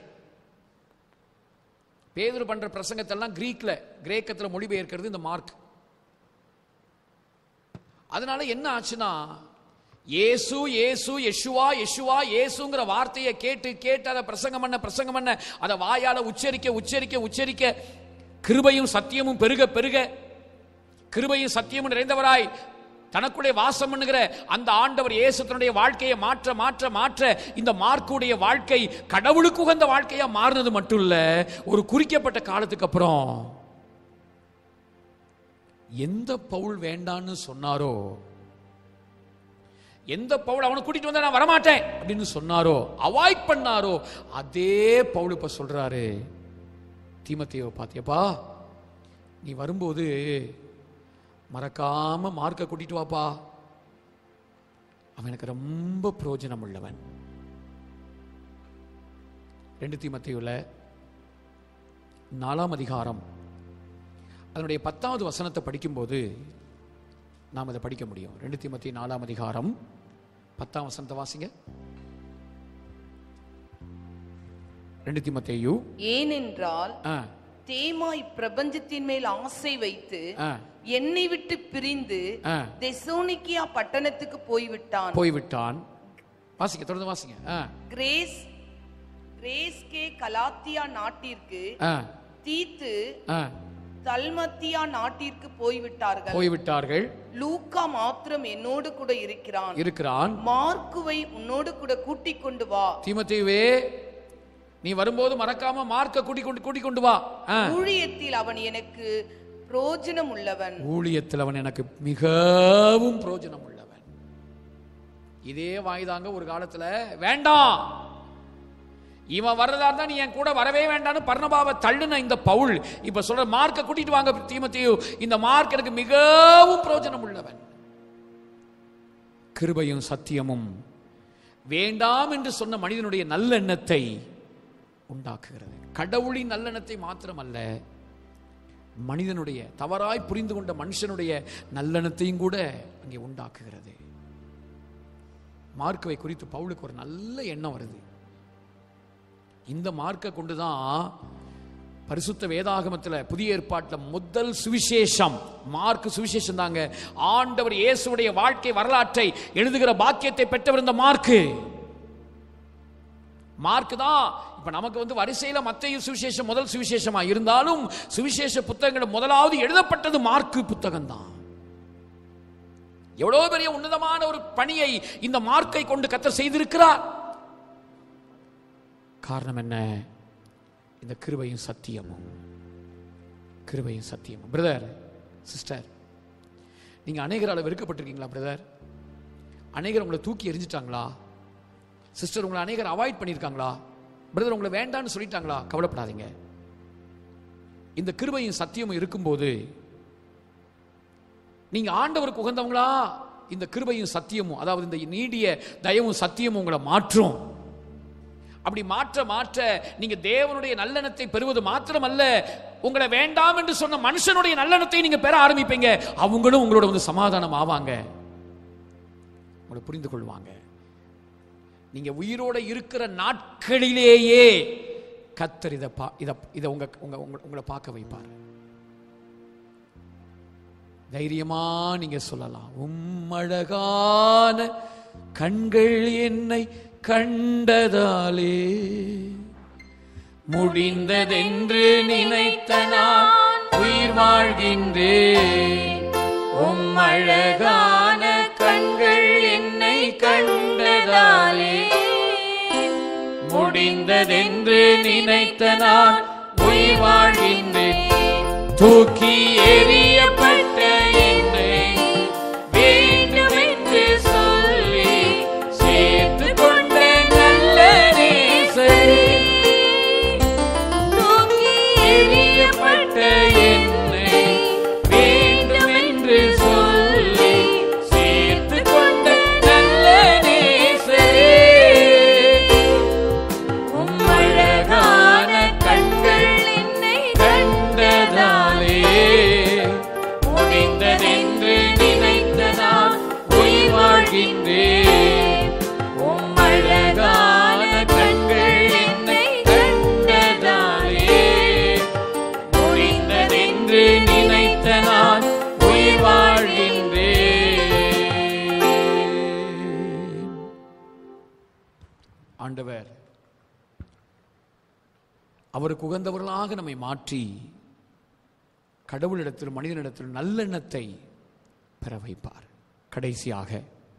Speaker 2: பேதுரு பண்ற பிரசங்கத்தெல்லாம் கிரீக்ல கிரேக்கத்துல மொழிபெயர்க்கிறது இந்த மார்க் அதனால என்ன ஆச்சுன்னா இயேசு இயேசு யெஷுவா யெஷுவா இயேசுங்கிற வார்த்தையை கேட்டு கேட்டு அதை பிரசங்கம் பண்ண பிரசங்கம் பண்ண அதை வாயால உச்சரிக்க உச்சரிக்க உச்சரிக்க கிருபையும் சத்தியமும் பெருக பெருக கிருபையும் சத்தியமும் நிறைந்தவராய் தனக்குள்ளே வாசம் பண்ணுகிற அந்த ஆண்டவர் இயேசு தன்னுடைய வாழ்க்கையை மாற்ற மாற்ற மாற்ற இந்த மார்க்குடைய வாழ்க்கை கடவுளுக்கு உகந்த வாழ்க்கையா மாறினது மட்டும் இல்ல ஒரு குறிக்கப்பட்ட காலத்துக்கு அப்புறம் எந்த பவுல் வேண்டான்னு சொன்னாரோ எந்த பவுல் அவனை கூட்டிட்டு வந்தா நான் வரமாட்டேன் அப்படின்னு சொன்னாரோ அவாய்ட் பண்ணாரோ அதே பவுல் இப்ப சொல்றாரு தீமத்தையோ பாத்தியப்பா நீ வரும்போது மறக்காம மார்க்க கூட்டிட்டு வாப்பா அவன் எனக்கு ரொம்ப பிரயோஜனம் உள்ளவன் ரெண்டு தீமத்தையுல நாலாம் அதிகாரம் அதனுடைய பத்தாவது வசனத்தை படிக்கும்போது நாம் இதை படிக்க முடியும் ரெண்டு தீமத்தி நாலாம் அதிகாரம் பத்தாம் வசனத்தை வாசிங்க ரெண்டு தீமத்தேயு
Speaker 4: ஏனென்றால்
Speaker 2: ஆ
Speaker 4: தேமா இப்பிரபஞ்சத்தின் மேல் ஆசை வைத்து
Speaker 2: ஆ
Speaker 4: என்னை விட்டு பிரிந்து
Speaker 2: ஆ.
Speaker 4: தெசோனிக்கியா பட்டணத்துக்கு போய்விட்டான்
Speaker 2: போய்விட்டான் வாசிங்க தொடர்ந்து வாசிங்க ஆ
Speaker 4: கிரேஸ் கிரேஸ்கே கலாத்தியா நாட்டிற்கு
Speaker 2: ஆ
Speaker 4: தீத்து
Speaker 2: ஆ
Speaker 4: தல்மத்தியா நாட்டிற்கு போய்விட்டார்கள்
Speaker 2: போய்விட்டார்கள்
Speaker 4: லூக்கா மாத்திரம் என்னோடு கூட இருக்கிறான்
Speaker 2: இருக்கிறான்
Speaker 4: மார்க்குவை உன்னோடு கூட கூட்டிக் கொண்டு வா
Speaker 2: தீமத்தேயுவே நீ வரும்போது மறக்காம மார்க்க கூட்டிக் கொண்டு கூட்டிக் கொண்டு வா ஆ.
Speaker 4: ஊழியத்தில் அவன் எனக்கு புரோஜனம் உள்ளவன்
Speaker 2: ஊழியத்தில் அவன் எனக்கு மிகவும் பிரயோஜனம் உள்ளவன் இதே வாய்தாங்க ஒரு காலத்துல வேண்டாம் இவன் வர்றதா இருந்தா நீ என் கூட வரவே வேண்டாம்னு பர்ணபாவை தள்ளுன இந்த பவுல் இப்ப சொல்ற மார்க்க கூட்டிட்டு வாங்க தீமத்தையோ இந்த மார்க் எனக்கு மிகவும் பிரயோஜனம் உள்ளவன் கிருபையும் சத்தியமும் வேண்டாம் என்று சொன்ன மனிதனுடைய நல்லெண்ணத்தை உண்டாக்குகிறது கடவுளின் நல்லெண்ணத்தை மாத்திரமல்ல மனிதனுடைய தவறாய் புரிந்து கொண்ட மனுஷனுடைய நல்லெண்ணத்தையும் கூட அங்கே உண்டாக்குகிறது மார்க்கவை குறித்து பவுலுக்கு ஒரு நல்ல எண்ணம் வருது இந்த மார்க்கை கொண்டுதான் பரிசுத்த வேதாகமத்துல புதிய ஏற்பாட்டில் முதல் சுவிசேஷம் மார்க் சுவிசேஷம் தாங்க ஆண்டவர் இயேசுடைய வாழ்க்கை வரலாற்றை எழுதுகிற பாக்கியத்தை பெற்றவர் இந்த மார்க்கு மார்க் தான் இப்ப நமக்கு வந்து வரிசையில மத்திய சுவிசேஷம் முதல் சுவிசேஷமா இருந்தாலும் சுவிசேஷ புத்தகங்கள் முதலாவது எழுதப்பட்டது மார்க்கு புத்தகம் தான் எவ்வளவு பெரிய உன்னதமான ஒரு பணியை இந்த மார்க்கை கொண்டு கத்தர் செய்திருக்கிறார் காரணம் என்ன இந்த கிருபையும் சத்தியமும் கிருபையும் சத்தியமும் பிரதர் சிஸ்டர் நீங்க அநேகரால வெறுக்கப்பட்டிருக்கீங்களா பிரதர் அநேகர் உங்களை தூக்கி எரிஞ்சிட்டாங்களா சிஸ்டர் உங்களை அநேகர் அவாய்ட் பண்ணியிருக்காங்களா பிரதர் உங்களை வேண்டான்னு சொல்லிட்டாங்களா கவலைப்படாதீங்க இந்த கிருபையும் சத்தியமும் இருக்கும்போது நீங்க ஆண்டவருக்கு உகந்தவங்களா இந்த கிருபையும் சத்தியமும் அதாவது இந்த நீடிய தயவும் சத்தியமும் உங்களை மாற்றும் அப்படி மாற்ற மாற்ற நீங்க தேவனுடைய நல்லெண்ணத்தை பெறுவது மாத்திரமல்ல உங்களை வேண்டாம் என்று சொன்ன மனுஷனுடைய நல்லெண்ணத்தை நீங்க பெற ஆரம்பிப்பீங்க அவங்களும் உங்களோட வந்து சமாதானம் ஆவாங்க உங்களை புரிந்து கொள்வாங்க நீங்க உயிரோட இருக்கிற நாட்களிலேயே கத்தர் இதை பா இதை இதை உங்க உங்க உங்க- உங்களை பார்க்க வைப்பார் தைரியமா நீங்க சொல்லலாம் உம்மழகான கண்கள் என்னை கண்டதாலே முடிந்ததென்று நினைத்த நான் உயிர் வாழ்கின்றேன் உம்மழகான கண்கள் என்னை கண்டதாலே முடிந்ததென்று நினைத்த நான் உயிர் வாழ்கின்றேன் தூக்கி எறியப்பட்ட என்னை வேண்டுமென்று சொல்லி சேர்த்து கொண்ட நல்ல நேசரே
Speaker 3: தூக்கி
Speaker 2: எறியப்பட்ட என்னை வேண்டுமென்று சொல்லி சேர்த்து கொண்ட நல்ல நேசரே உம்மழகான கண்கள்
Speaker 3: என்னை
Speaker 2: கண்டதாலே முடிந்ததென்று நினைத்த நான் உயிர் வாழ்கின்றேன் உம்மழகான கண்கள் என்னை கண்டதாலே முடிந்ததென்று நினைத்த நான் உயிர் வாழ்கின்றேன் ஆண்டவர் அவருக்கு உகந்தவர்களாக நம்மை மாற்றி கடவுளிடத்தில் மனிதனிடத்தில் நல்லெண்ணத்தை பெற வைப்பார் கடைசியாக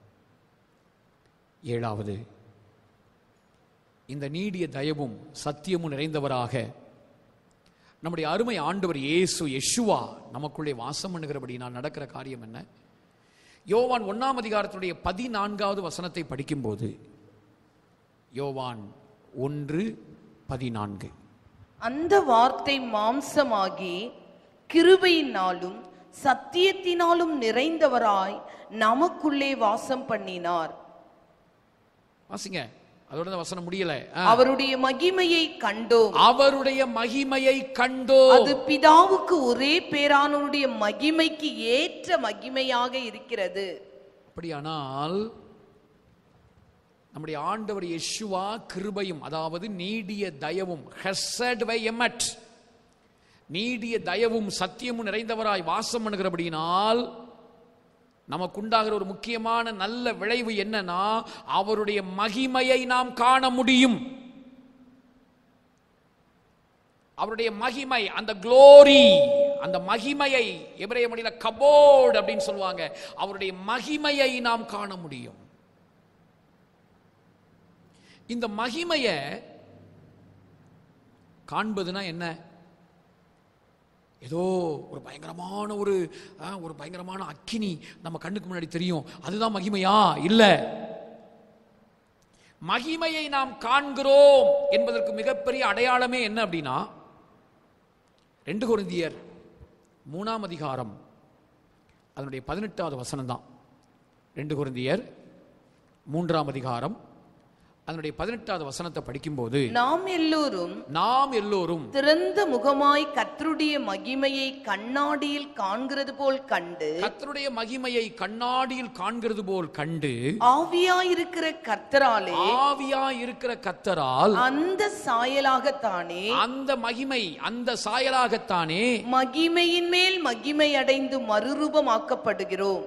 Speaker 2: ஏழாவது இந்த நீடிய தயவும் சத்தியமும் நிறைந்தவராக நம்முடைய அருமை ஆண்டவர் இயேசு யெஷுவா நமக்குள்ளே வாசம் பண்ணுகிறபடி நான் நடக்கிற காரியம் என்ன யோவான் ஒன்னாம் அதிகாரத்துடைய பதினான்காவது வசனத்தை படிக்கும்போது யோவான் ஒன்று பதினான்கு
Speaker 4: அந்த வார்த்தை மாம்சமாகி கிருபையினாலும் சத்தியத்தினாலும் நிறைந்தவராய் நமக்குள்ளே வாசம் பண்ணினார்
Speaker 2: வாசிங்க அதோட இந்த வசனம் முடியல ஆ.
Speaker 4: அவருடைய மகிமையை கண்டோம்
Speaker 2: அவருடைய மகிமையை கண்டோ
Speaker 4: அது பிதாவுக்கு ஒரே பேரானவருடைய மகிமைக்கு ஏற்ற மகிமையாக இருக்கிறது
Speaker 2: அப்படியானால் நம்முடைய ஆண்டவர் யெஷுவா கிருபையும் அதாவது நீடிய தயவும் ஹெசட் வை எமட் நீடிய தயவும் சத்தியமும் நிறைந்தவராய் வாசம் பண்ணுகிறபடினால் நமக்குண்டாகிற ஒரு முக்கியமான நல்ல விளைவு என்னன்னா அவருடைய மகிமையை நாம் காண முடியும் அவருடைய மகிமை அந்த குளோரி அந்த மகிமையை எபிரேய மொழியில கபோர்ட் அப்படின்னு சொல்லுவாங்க அவருடைய மகிமையை நாம் காண முடியும் இந்த மகிமையை காண்பதுனா என்ன ஏதோ ஒரு பயங்கரமான ஒரு ஆ, ஒரு பயங்கரமான அக்கினி நம்ம கண்ணுக்கு முன்னாடி தெரியும் அதுதான் மகிமையா இல்ல மகிமையை நாம் காண்கிறோம் என்பதற்கு மிகப்பெரிய அடையாளமே என்ன அப்படின்னா ரெண்டு கொரிந்தியர் மூணாம் அதிகாரம் அதனுடைய பதினெட்டாவது வசனம் தான் ரெண்டு கொரிந்தியர் மூன்றாம் அதிகாரம் அதனுடைய பதினெட்டாவது வசனத்தை படிக்கும்போது
Speaker 4: நாம் எல்லோரும்
Speaker 2: நாம் எல்லோரும்
Speaker 4: திறந்த முகமாய் கர்த்தருடைய மகிமையை கண்ணாடியில் காண்கிறது போல் கண்டு
Speaker 2: கர்த்தருடைய மகிமையை கண்ணாடியில் காண்கிறது போல் கண்டு
Speaker 4: ஆவியாயிருக்கிற கர்த்தராலே
Speaker 2: ஆவியா இருக்கிற கத்தரால்
Speaker 4: அந்த சாயலாகத்தானே
Speaker 2: அந்த மகிமை அந்த சாயலாகத்தானே
Speaker 4: மகிமையின் மேல் மகிமை அடைந்து மறுரூபமாக்கப்படுகிறோம்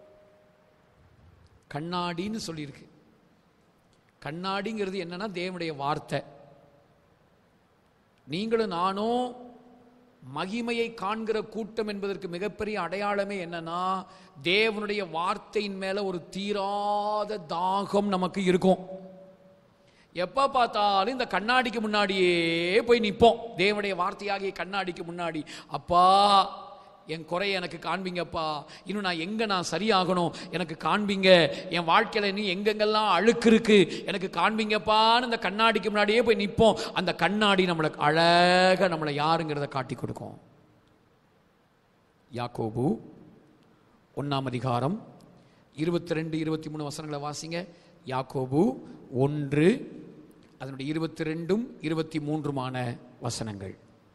Speaker 2: கண்ணாடின்னு சொல்லியிருக்கு கண்ணாடிங்கிறது என்னன்னா தேவனுடைய வார்த்தை நீங்களும் நானும் மகிமையை காண்கிற கூட்டம் என்பதற்கு மிகப்பெரிய அடையாளமே என்னன்னா தேவனுடைய வார்த்தையின் மேல ஒரு தீராத தாகம் நமக்கு இருக்கும் எப்ப பார்த்தாலும் இந்த கண்ணாடிக்கு முன்னாடியே போய் நிற்போம் தேவனுடைய வார்த்தையாகிய கண்ணாடிக்கு முன்னாடி அப்பா என் குறைய எனக்கு காண்பீங்கப்பா இன்னும் நான் எங்க நான் சரியாகணும் எனக்கு காண்பீங்க என் வாழ்க்கையில நீ எங்கெங்கெல்லாம் அழுக்கு இருக்கு எனக்கு காண்பீங்கப்பான்னு இந்த கண்ணாடிக்கு முன்னாடியே போய் நிற்போம் அந்த கண்ணாடி நம்மளுக்கு அழகா நம்மளை யாருங்கிறத காட்டி கொடுக்கும் யாக்கோபு ஒன்னாம் அதிகாரம் இருபத்தி ரெண்டு இருபத்தி மூணு வசனங்களை வாசிங்க யாக்கோபு ஒன்று அதனுடைய இருபத்தி ரெண்டும் இருபத்தி மூன்றுமான வசனங்கள்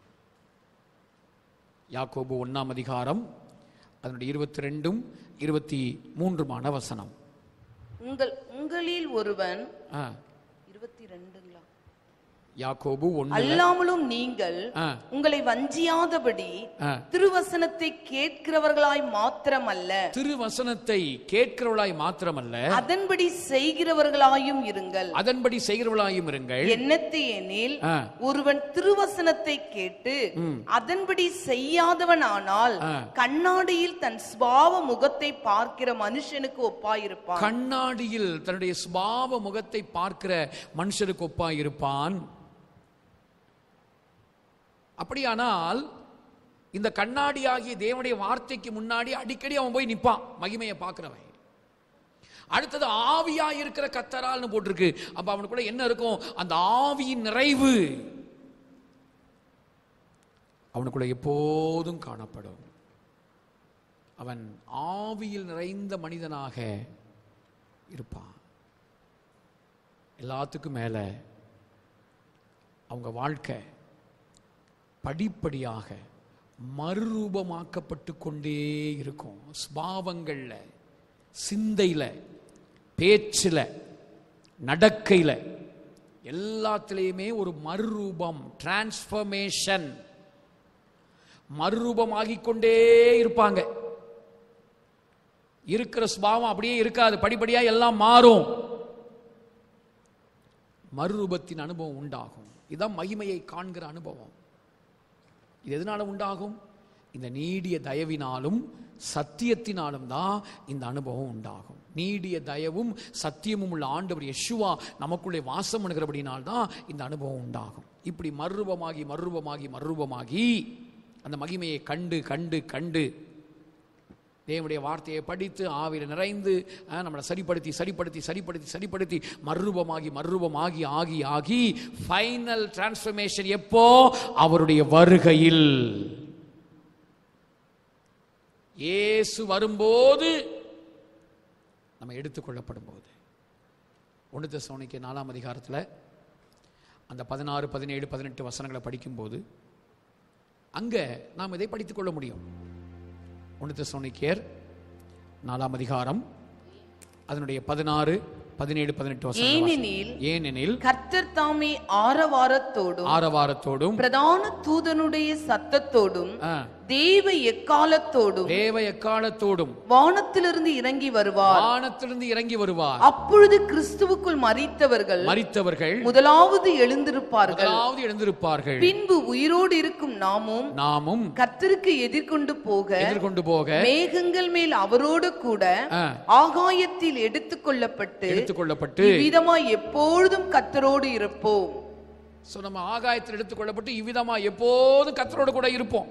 Speaker 2: யாக்கோபு ஒன்னாம் அதிகாரம் அதனுடைய இருபத்தி ரெண்டும் இருபத்தி மூன்றுமான வசனம்
Speaker 4: உங்கள் உங்களில் ஒருவன்
Speaker 2: ஆ,
Speaker 4: இருபத்தி ரெண்டுங்களா
Speaker 2: யாக்கோபு ஒன்று
Speaker 4: அல்லாமலும் நீங்கள்
Speaker 2: ஆ.
Speaker 4: உங்களை வஞ்சியாதபடி
Speaker 2: ஆ.
Speaker 4: திருவசனத்தை கேட்கிறவர்களாய் மாத்திரமல்ல
Speaker 2: திருவசனத்தை கேட்கிறவளாய் மாத்திரமல்ல
Speaker 4: அதன்படி செய்கிறவர்களாயும் இருங்கள்
Speaker 2: அதன்படி செய்கிறவளாயும் இருங்கள்
Speaker 4: என்னத்தை எனில்
Speaker 2: ஆ.
Speaker 4: ஒருவன் திருவசனத்தை கேட்டு அதன்படி செய்யாதவன் ஆனால்
Speaker 2: ஆ.
Speaker 4: கண்ணாடியில் தன் சுபாவ முகத்தை பார்க்கிற மனுஷனுக்கு ஒப்பாயிருப்பான்
Speaker 2: கண்ணாடியில் தன்னுடைய சுபாவ முகத்தை பார்க்கிற மனுஷருக்கு ஒப்பாய் இருப்பான் அப்படியானால் இந்த கண்ணாடியாகிய தேவனுடைய வார்த்தைக்கு முன்னாடி அடிக்கடி அவன் போய் நிப்பான் மகிமையை பார்க்கிறவன் அடுத்தது ஆவியா இருக்கிற கத்தரால்னு போட்டிருக்கு அப்ப அவனுக்குள்ள என்ன இருக்கும் அந்த ஆவியின் நிறைவு அவனுக்குள்ள எப்போதும் காணப்படும் அவன் ஆவியில் நிறைந்த மனிதனாக இருப்பான் எல்லாத்துக்கும் மேல அவங்க வாழ்க்கை படிப்படியாக மறுரூபமாக்கப்பட்டு கொண்டே இருக்கும் ஸ்பாவங்கள்ல சிந்தையில பேச்சுல நடக்கையில எல்லாத்துலேயுமே ஒரு மறுரூபம் டிரான்ஸ்ஃபர்மேஷன் மறுரூபமாகிக் கொண்டே இருப்பாங்க இருக்கிற சுபாவம் அப்படியே இருக்காது படிப்படியா எல்லாம் மாறும் மறுரூபத்தின் அனுபவம் உண்டாகும் இதுதான் மகிமையை காண்கிற அனுபவம் இது எதனால உண்டாகும் இந்த நீடிய தயவினாலும் சத்தியத்தினாலும் தான் இந்த அனுபவம் உண்டாகும் நீடிய தயவும் சத்தியமும் உள்ள ஆண்டவர் யெஷுவா நமக்குள்ளே வாசம் பண்ணுகிறபடினால் தான் இந்த அனுபவம் உண்டாகும் இப்படி மறுரூபமாகி மறுரூபமாகி மறுரூபமாகி அந்த மகிமையை கண்டு கண்டு கண்டு தேவனுடைய வார்த்தையை படித்து ஆவியில் நிறைந்து அஹ், நம்மளை சரிப்படுத்தி சரிப்படுத்தி சரிப்படுத்தி சரிப்படுத்தி மறுரூபமாகி மறுரூபமாகி ஆகி ஆகி ஃபைனல் டிரான்ஸ்ஃபர்மேஷன் எப்போ அவருடைய வருகையில் இயேசு வரும்போது நம்ம எடுத்துக்கொள்ளப்படும் போது ஒன்று தெசலோனிக்கே நாலாம் அதிகாரத்தில் அந்த பதினாறு பதினேழு பதினெட்டு வசனங்களை படிக்கும்போது அங்கே நாம் இதை படித்துக் கொள்ள முடியும் ஒன்று தெசலோனிக்கேயர் நாலாம் அதிகாரம் அதனுடைய பதினாறு பதினேழு பதினெட்டு வசனங்கள்
Speaker 4: ஏனெனில்
Speaker 2: வாசி- ஏனெனில்
Speaker 4: கர்த்தர் தாமே ஆரவாரத்தோடும்
Speaker 2: ஆரவாரத்தோடும்
Speaker 4: பிரதான தூதனுடைய சத்தத்தோடும்
Speaker 2: ஆ,
Speaker 4: தேவ எக்காலத்தோடும்
Speaker 2: தேவ எக்காலத்தோடும்
Speaker 4: வானத்திலிருந்து இறங்கி வருவார்
Speaker 2: வானத்திலிருந்து இறங்கி வருவார்
Speaker 4: அப்பொழுது கிறிஸ்துவுக்குள் மரித்தவர்கள்
Speaker 2: மரித்தவர்கள்
Speaker 4: முதலாவது எழுந்திருப்பார்கள்
Speaker 2: முதலாவது எழுந்திருப்பார்கள்
Speaker 4: பின்பு உயிரோடு இருக்கும் நாமும்
Speaker 2: நாமும்
Speaker 4: கர்த்தருக்கு எதிர்கொண்டு போக
Speaker 2: எதிர்கொண்டு போக
Speaker 4: மேகங்கள் மேல் அவரோடு கூட
Speaker 2: ஆ,
Speaker 4: ஆகாயத்தில் எடுத்துக்கொள்ளப்பட்டு
Speaker 2: எடுத்துக்கொள்ளப்பட்டு
Speaker 4: இவ்விதமாய் எப்பொழுதும் கர்த்தரோடு இருப்போம்
Speaker 2: சோ நம்ம ஆகாயத்தில் எடுத்துக்கொள்ளப்பட்டு இவ்விதமா எப்போதும் கத்தரோடு கூட இருப்போம்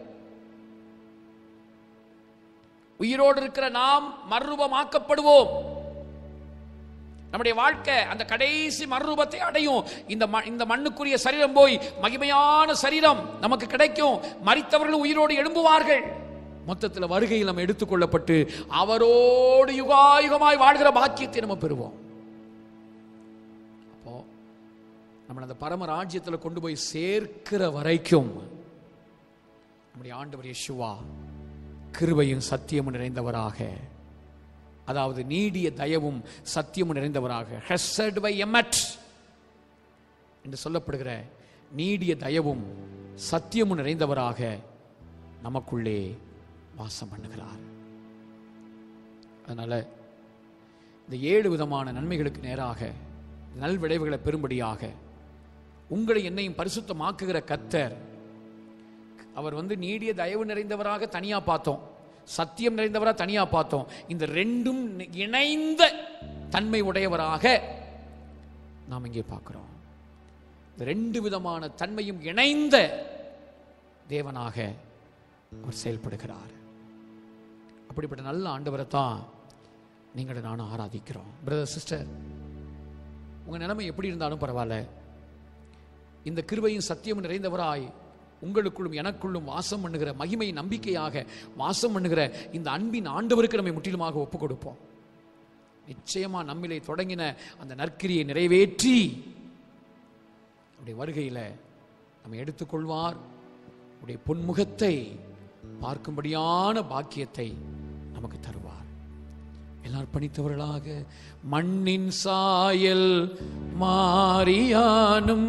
Speaker 2: உயிரோடு இருக்கிற நாம் மறுரூபமாக்கப்படுவோம் நம்முடைய வாழ்க்கை அந்த கடைசி மறுரூபத்தை அடையும் இந்த ம- இந்த மண்ணுக்குரிய சரீரம் போய் மகிமையான சரீரம் நமக்கு கிடைக்கும் மரித்தவர்கள் உயிரோடு எழும்புவார்கள் மொத்தத்தில் வருகையில் நம்ம எடுத்துக்கொள்ளப்பட்டு அவரோடு யுகாயுகமாய் வாழ்கிற பாக்கியத்தை நம்ம பெறுவோம் அப்போ நம்மளை அந்த பரம ராஜ்யத்தில் கொண்டு போய் சேர்க்கிற வரைக்கும் நம்முடைய ஆண்டவர் யெஷுவா கிருபையும் சத்தியமும் நிறைந்தவராக அதாவது நீடிய தயவும் சத்தியமும் நிறைந்தவராக ஹெசட் பை எமட் என்று சொல்லப்படுகிற நீடிய தயவும் சத்தியமும் நிறைந்தவராக நமக்குள்ளே வாசம் பண்ணுகிறார் அதனால இந்த ஏழு விதமான நன்மைகளுக்கு நேராக நல்விளைவுகளை பெறும்படியாக உங்களை என்னையும் பரிசுத்தமாக்குகிற கத்தர் அவர் வந்து நீடிய தயவு நிறைந்தவராக தனியா பார்த்தோம் சத்தியம் நிறைந்தவராக தனியா பார்த்தோம் இந்த ரெண்டும் இணைந்த தன்மை உடையவராக நாம் இங்கே பார்க்கிறோம் இந்த ரெண்டு விதமான தன்மையும் இணைந்த தேவனாக அவர் செயல்படுகிறார் அப்படிப்பட்ட நல்ல ஆண்டவரை தான் நீங்கள் நானும் ஆராதிக்கிறோம் பிரதர் சிஸ்டர் உங்க நிலைமை எப்படி இருந்தாலும் பரவாயில்ல இந்த கிருபையும் சத்தியமும் நிறைந்தவராய் உங்களுக்குள்ளும் எனக்குள்ளும் வாசம் பண்ணுகிற மகிமை நம்பிக்கையாக வாசம் பண்ணுகிற இந்த அன்பின் ஆண்டவருக்கு நம்மை முற்றிலுமாக ஒப்புக் கொடுப்போம் நிச்சயமா நம்மிலே தொடங்கின அந்த நற்கிரியை நிறைவேற்றி அவருடைய வருகையில நம்மை எடுத்துக்கொள்வார் உடைய பொன்முகத்தை பார்க்கும்படியான பாக்கியத்தை நமக்கு தருவார் எல்லாரும் பணித்தவர்களாக மண்ணின் சாயல் மாறியானும்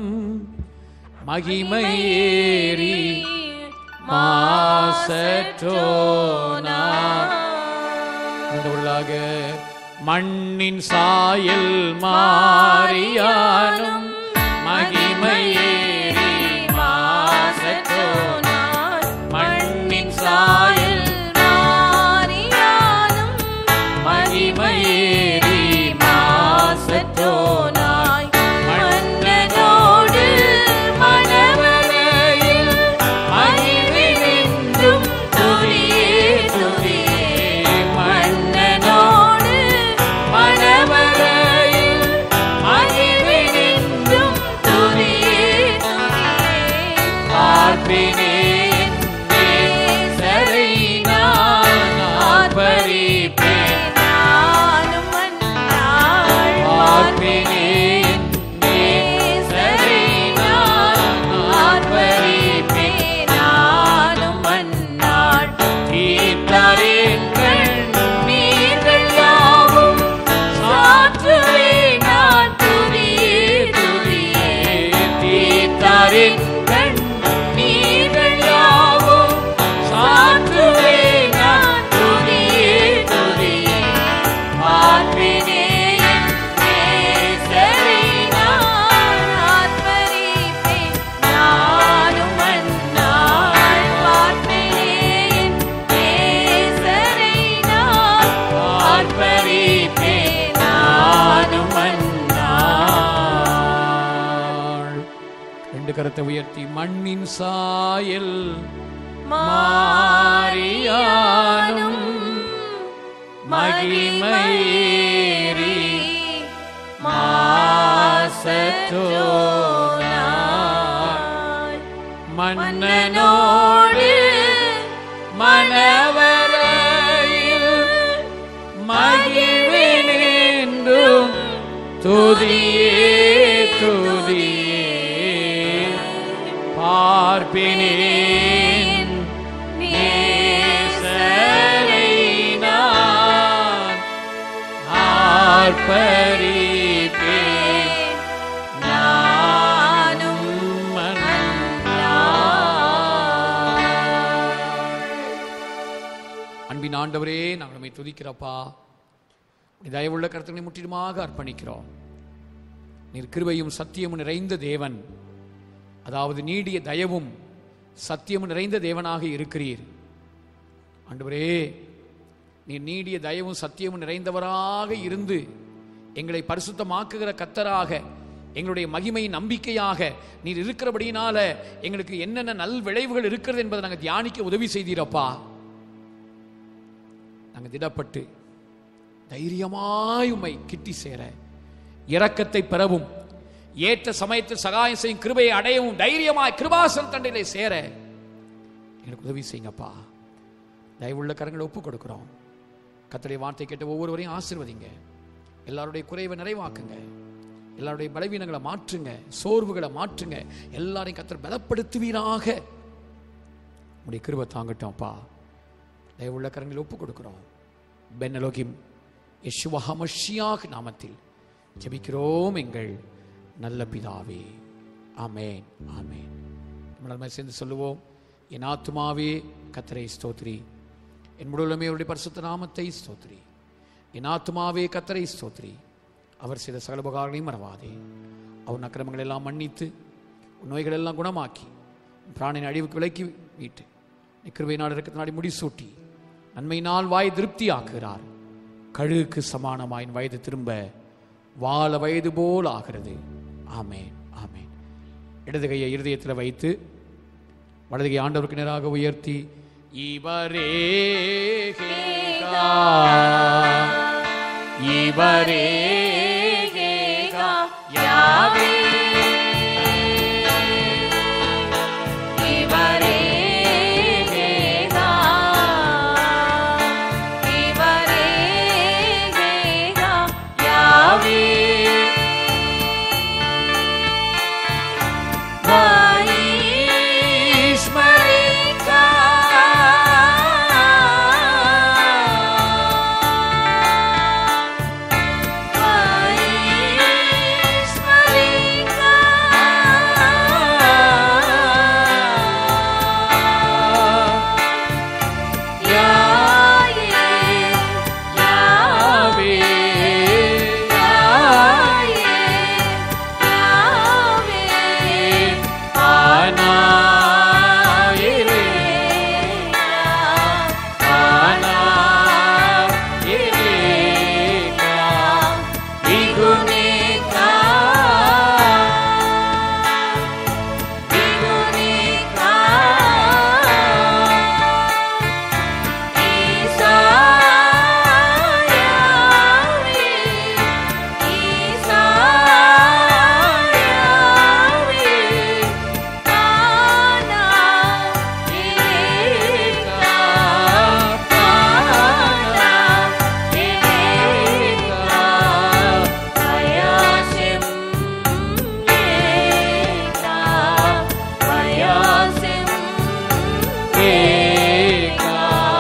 Speaker 2: மகிமையேறி மாசற்றோனா உள்ளாக மண்ணின் சாயல் மாறியானும் மகிமையேறி மாசற்றோனா மண்ணின் சாயல் மகிமையேறி மாசற்றோனாய் மன்னனோடு மணவரையில் மகிழ்வினின்றும் துதியே துதியே மன்னனோடு மணவரையில் மகிழ்வினின்றும் துதியே பார்ப்பினேன் நேசரை நான் ஆர்ப்பரிப்பேன் பார்ப்பினேன் நேசரை நான் ஆர்ப்பரிப்பேன் தீர்த்தாரேன் கண்ணீர்கள் யாவும் சாற்றுவேன் நான் துதியே துதியே தீர்த்தாரேன் கண்ணீர்கள் யாவும் சாற்றுவேன் நான் துதியே துதியே பார்ப்பினேன் நேசரை நான் ஆர்ப்பரிப்பேன் நானும் அந்நாள் பார்ப்பேன் நேசரை நான் ஆர்ப்பரிப்பேன் நானும் அந்நாள் ரெண்டு கரத்தை உயர்த்தி மண்ணின் சாயல் மாறியானும் மகிமையேறி மாசற்றோனாய் மன்னனோடு மணவரையில் மகிழ்வினின்றும் துதியே துதியே பார்ப்பினேன் நேசரை நான் ஆர்ப்பரிப்பேன் நானும் அன்பின் ஆண்டவரே நாங்கள் உம்மை துதிக்கிறப்பா உம்முடைய தயவுள்ள கருத்துக்களை முற்றிலுமாக அர்ப்பணிக்கிறோம் நீர் கிருபையும் சத்தியமும் நிறைந்த தேவன் அதாவது நீடிய தயவும் சத்தியமும் நிறைந்த தேவனாக இருக்கிறீர் ஆண்டவரே நீர் நீடிய தயவும் சத்தியமும் நிறைந்தவராக இருந்து எங்களை பரிசுத்தமாக்குகிற கத்தராக எங்களுடைய மகிமை நம்பிக்கையாக நீர் இருக்கிறபடியினால எங்களுக்கு என்னென்ன நல் விளைவுகள் இருக்கிறது என்பதை நாங்கள் தியானிக்க உதவி செய்தீரப்பா நாங்கள் திடப்பட்டு தைரியமாய் உம்மை கிட்டி சேர இரக்கத்தை பெறவும் ஏற்ற சமயத்தில் சகாயம் செய்யும் கிருபையை அடையவும் தைரியமாய் கிருபாசன் தண்டையிலே சேர எங்களுக்கு உதவி செய்யுங்கப்பா தயவுள்ள கரங்களை ஒப்பு கொடுக்கிறோம் கத்தருடைய வார்த்தை கேட்ட ஒவ்வொருவரையும் ஆசிர்வதிங்க எல்லாருடைய குறைவை நிறைவாக்குங்க எல்லாருடைய பலவீனங்களை மாற்றுங்க சோர்வுகளை மாற்றுங்க எல்லாரையும் கத்தர் பலப்படுத்துவீராக உடைய கிருபை தாங்கட்டும்ப்பா தயவுள்ள கரங்களை ஒப்பு கொடுக்கிறோம் பென்னலோகிம் யெஷுவஹமஷியாக நாமத்தில் ஜெபிக்கிறோம் எங்கள் நல்ல பிதாவே ஆமென் ஆமென் நம்ம சேர்ந்து சொல்லுவோம் என் ஆத்துமாவே கத்தரை ஸ்தோத்ரி என் முழுமே அவருடைய பரிசுத்த நாமத்தை ஸ்தோத்ரி என் ஆத்துமாவே கத்தரை ஸ்தோத்ரி அவர் செய்த சகல உபகாரங்களையும் மறவாதே அவர் அக்கிரமங்கள் எல்லாம் மன்னித்து உன் நோய்கள் எல்லாம் குணமாக்கி உன் பிராணின் அழிவுக்கு விலக்கி மீட்டு நிக்கிருவை நாடு இருக்கிற நாடி முடிசூட்டி நன்மையினால் வாய் திருப்தி ஆக்குகிறார் கழுகுக்கு சமானமாயின் வயது திரும்ப வாழ வயது போல் ஆகிறது ஆமேன் ஆமேன் இடது கையை இருதயத்தில் வைத்து வலது கை ஆண்டவருக்கு நேராக உயர்த்தி இவரே கேகா, இவரே கேகா, யாவே
Speaker 3: இவரே கேகா இவரே கேகா யாவே வைஸ்மரிகா வைஸ்மரிகா யாயே யாவே யாயே யாவே
Speaker 2: ஆனாயிரே ஆனாயிரேகா, இகுனேகா, இகுனேகா, ஏகா,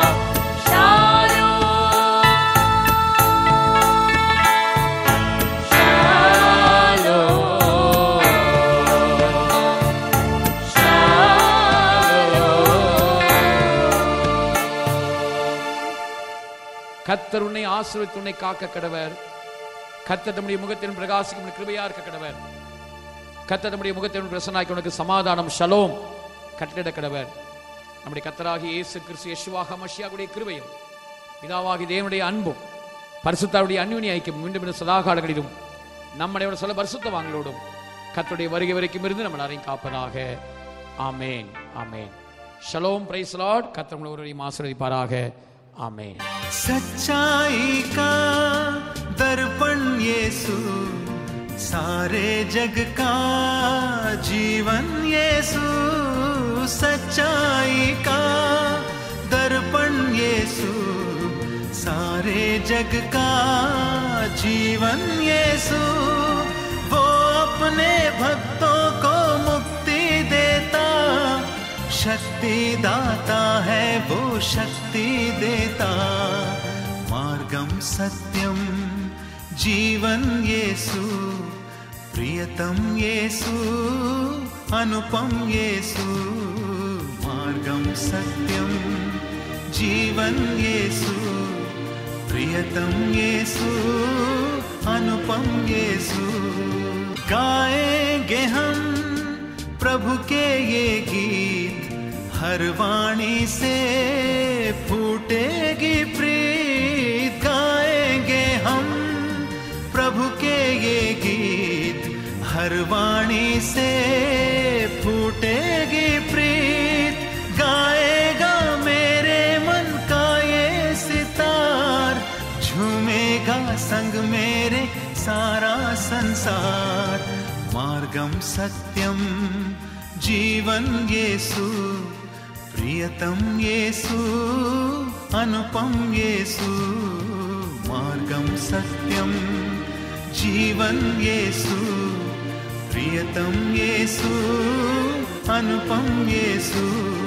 Speaker 2: கத்தர் உன்னை ஆசீர்வதித்து உன்னை காக்க கடவர் கத்தர் தம்முடைய முகத்தின் பிரகாசிக்கும் கிருபையா இருக்க கடவர் கத்தர் தம்முடைய முகத்தின் பிரசனாக்கி உனக்கு சமாதானம் ஷலோம் கட்டளிட கடவர் நம்முடைய கத்தராகி இயேசு கிறிஸ்து யெஷுவாக மஷியாவுடைய கிருபையும் பிதாவாகி தேவனுடைய அன்பும் பரிசுத்தாவுடைய அந்யுனி ஐக்கியம் மீண்டும் மீண்டும் சதாகாலங்களிலும் நம்முடைய சொல்ல பரிசுத்தவாங்களோடும் கர்த்தருடைய வருகை வரைக்கும் இருந்து நம்ம எல்லாரையும் காப்பதாக ஆமேன் ஆமேன் ஷலோம் பிரைஸ் லார்ட் கர்த்தர் உங்களை ஒருவரையும் ஆசீர்வதிப்பாராக ஆமேன்
Speaker 5: सच्चाई का दर्पण यीशु सारे जग का जीवन यीशु सच्चाई का दर्पण यीशु सारे जग का जीवन यीशु वो अपने भक्तों को मुक्ति देता शक्ति दाता है वो शक्ति देता मार्गम सत्यम जीवन यीशु प्रियतम यीशु अनुपम यीशु मार्गम सत्यम जीवन यीशु प्रियतम यीशु अनुपम यीशु गाएंगे हम प्रभु के ये गीत हर वाणी से फूटेगी प्रीत गाएंगे हम प्रभु के ये गीत हर वाणी से फूटेगी प्रीत गाएगा मेरे मन का ये सितार झूमेगा संग मेरे सारा संसार मार्गम सत्यम जीवन येसु प्रियतम येसु अनुपम येसु मार्गम सत्यम जीवन येसु प्रियतम येसु अनुपम येसु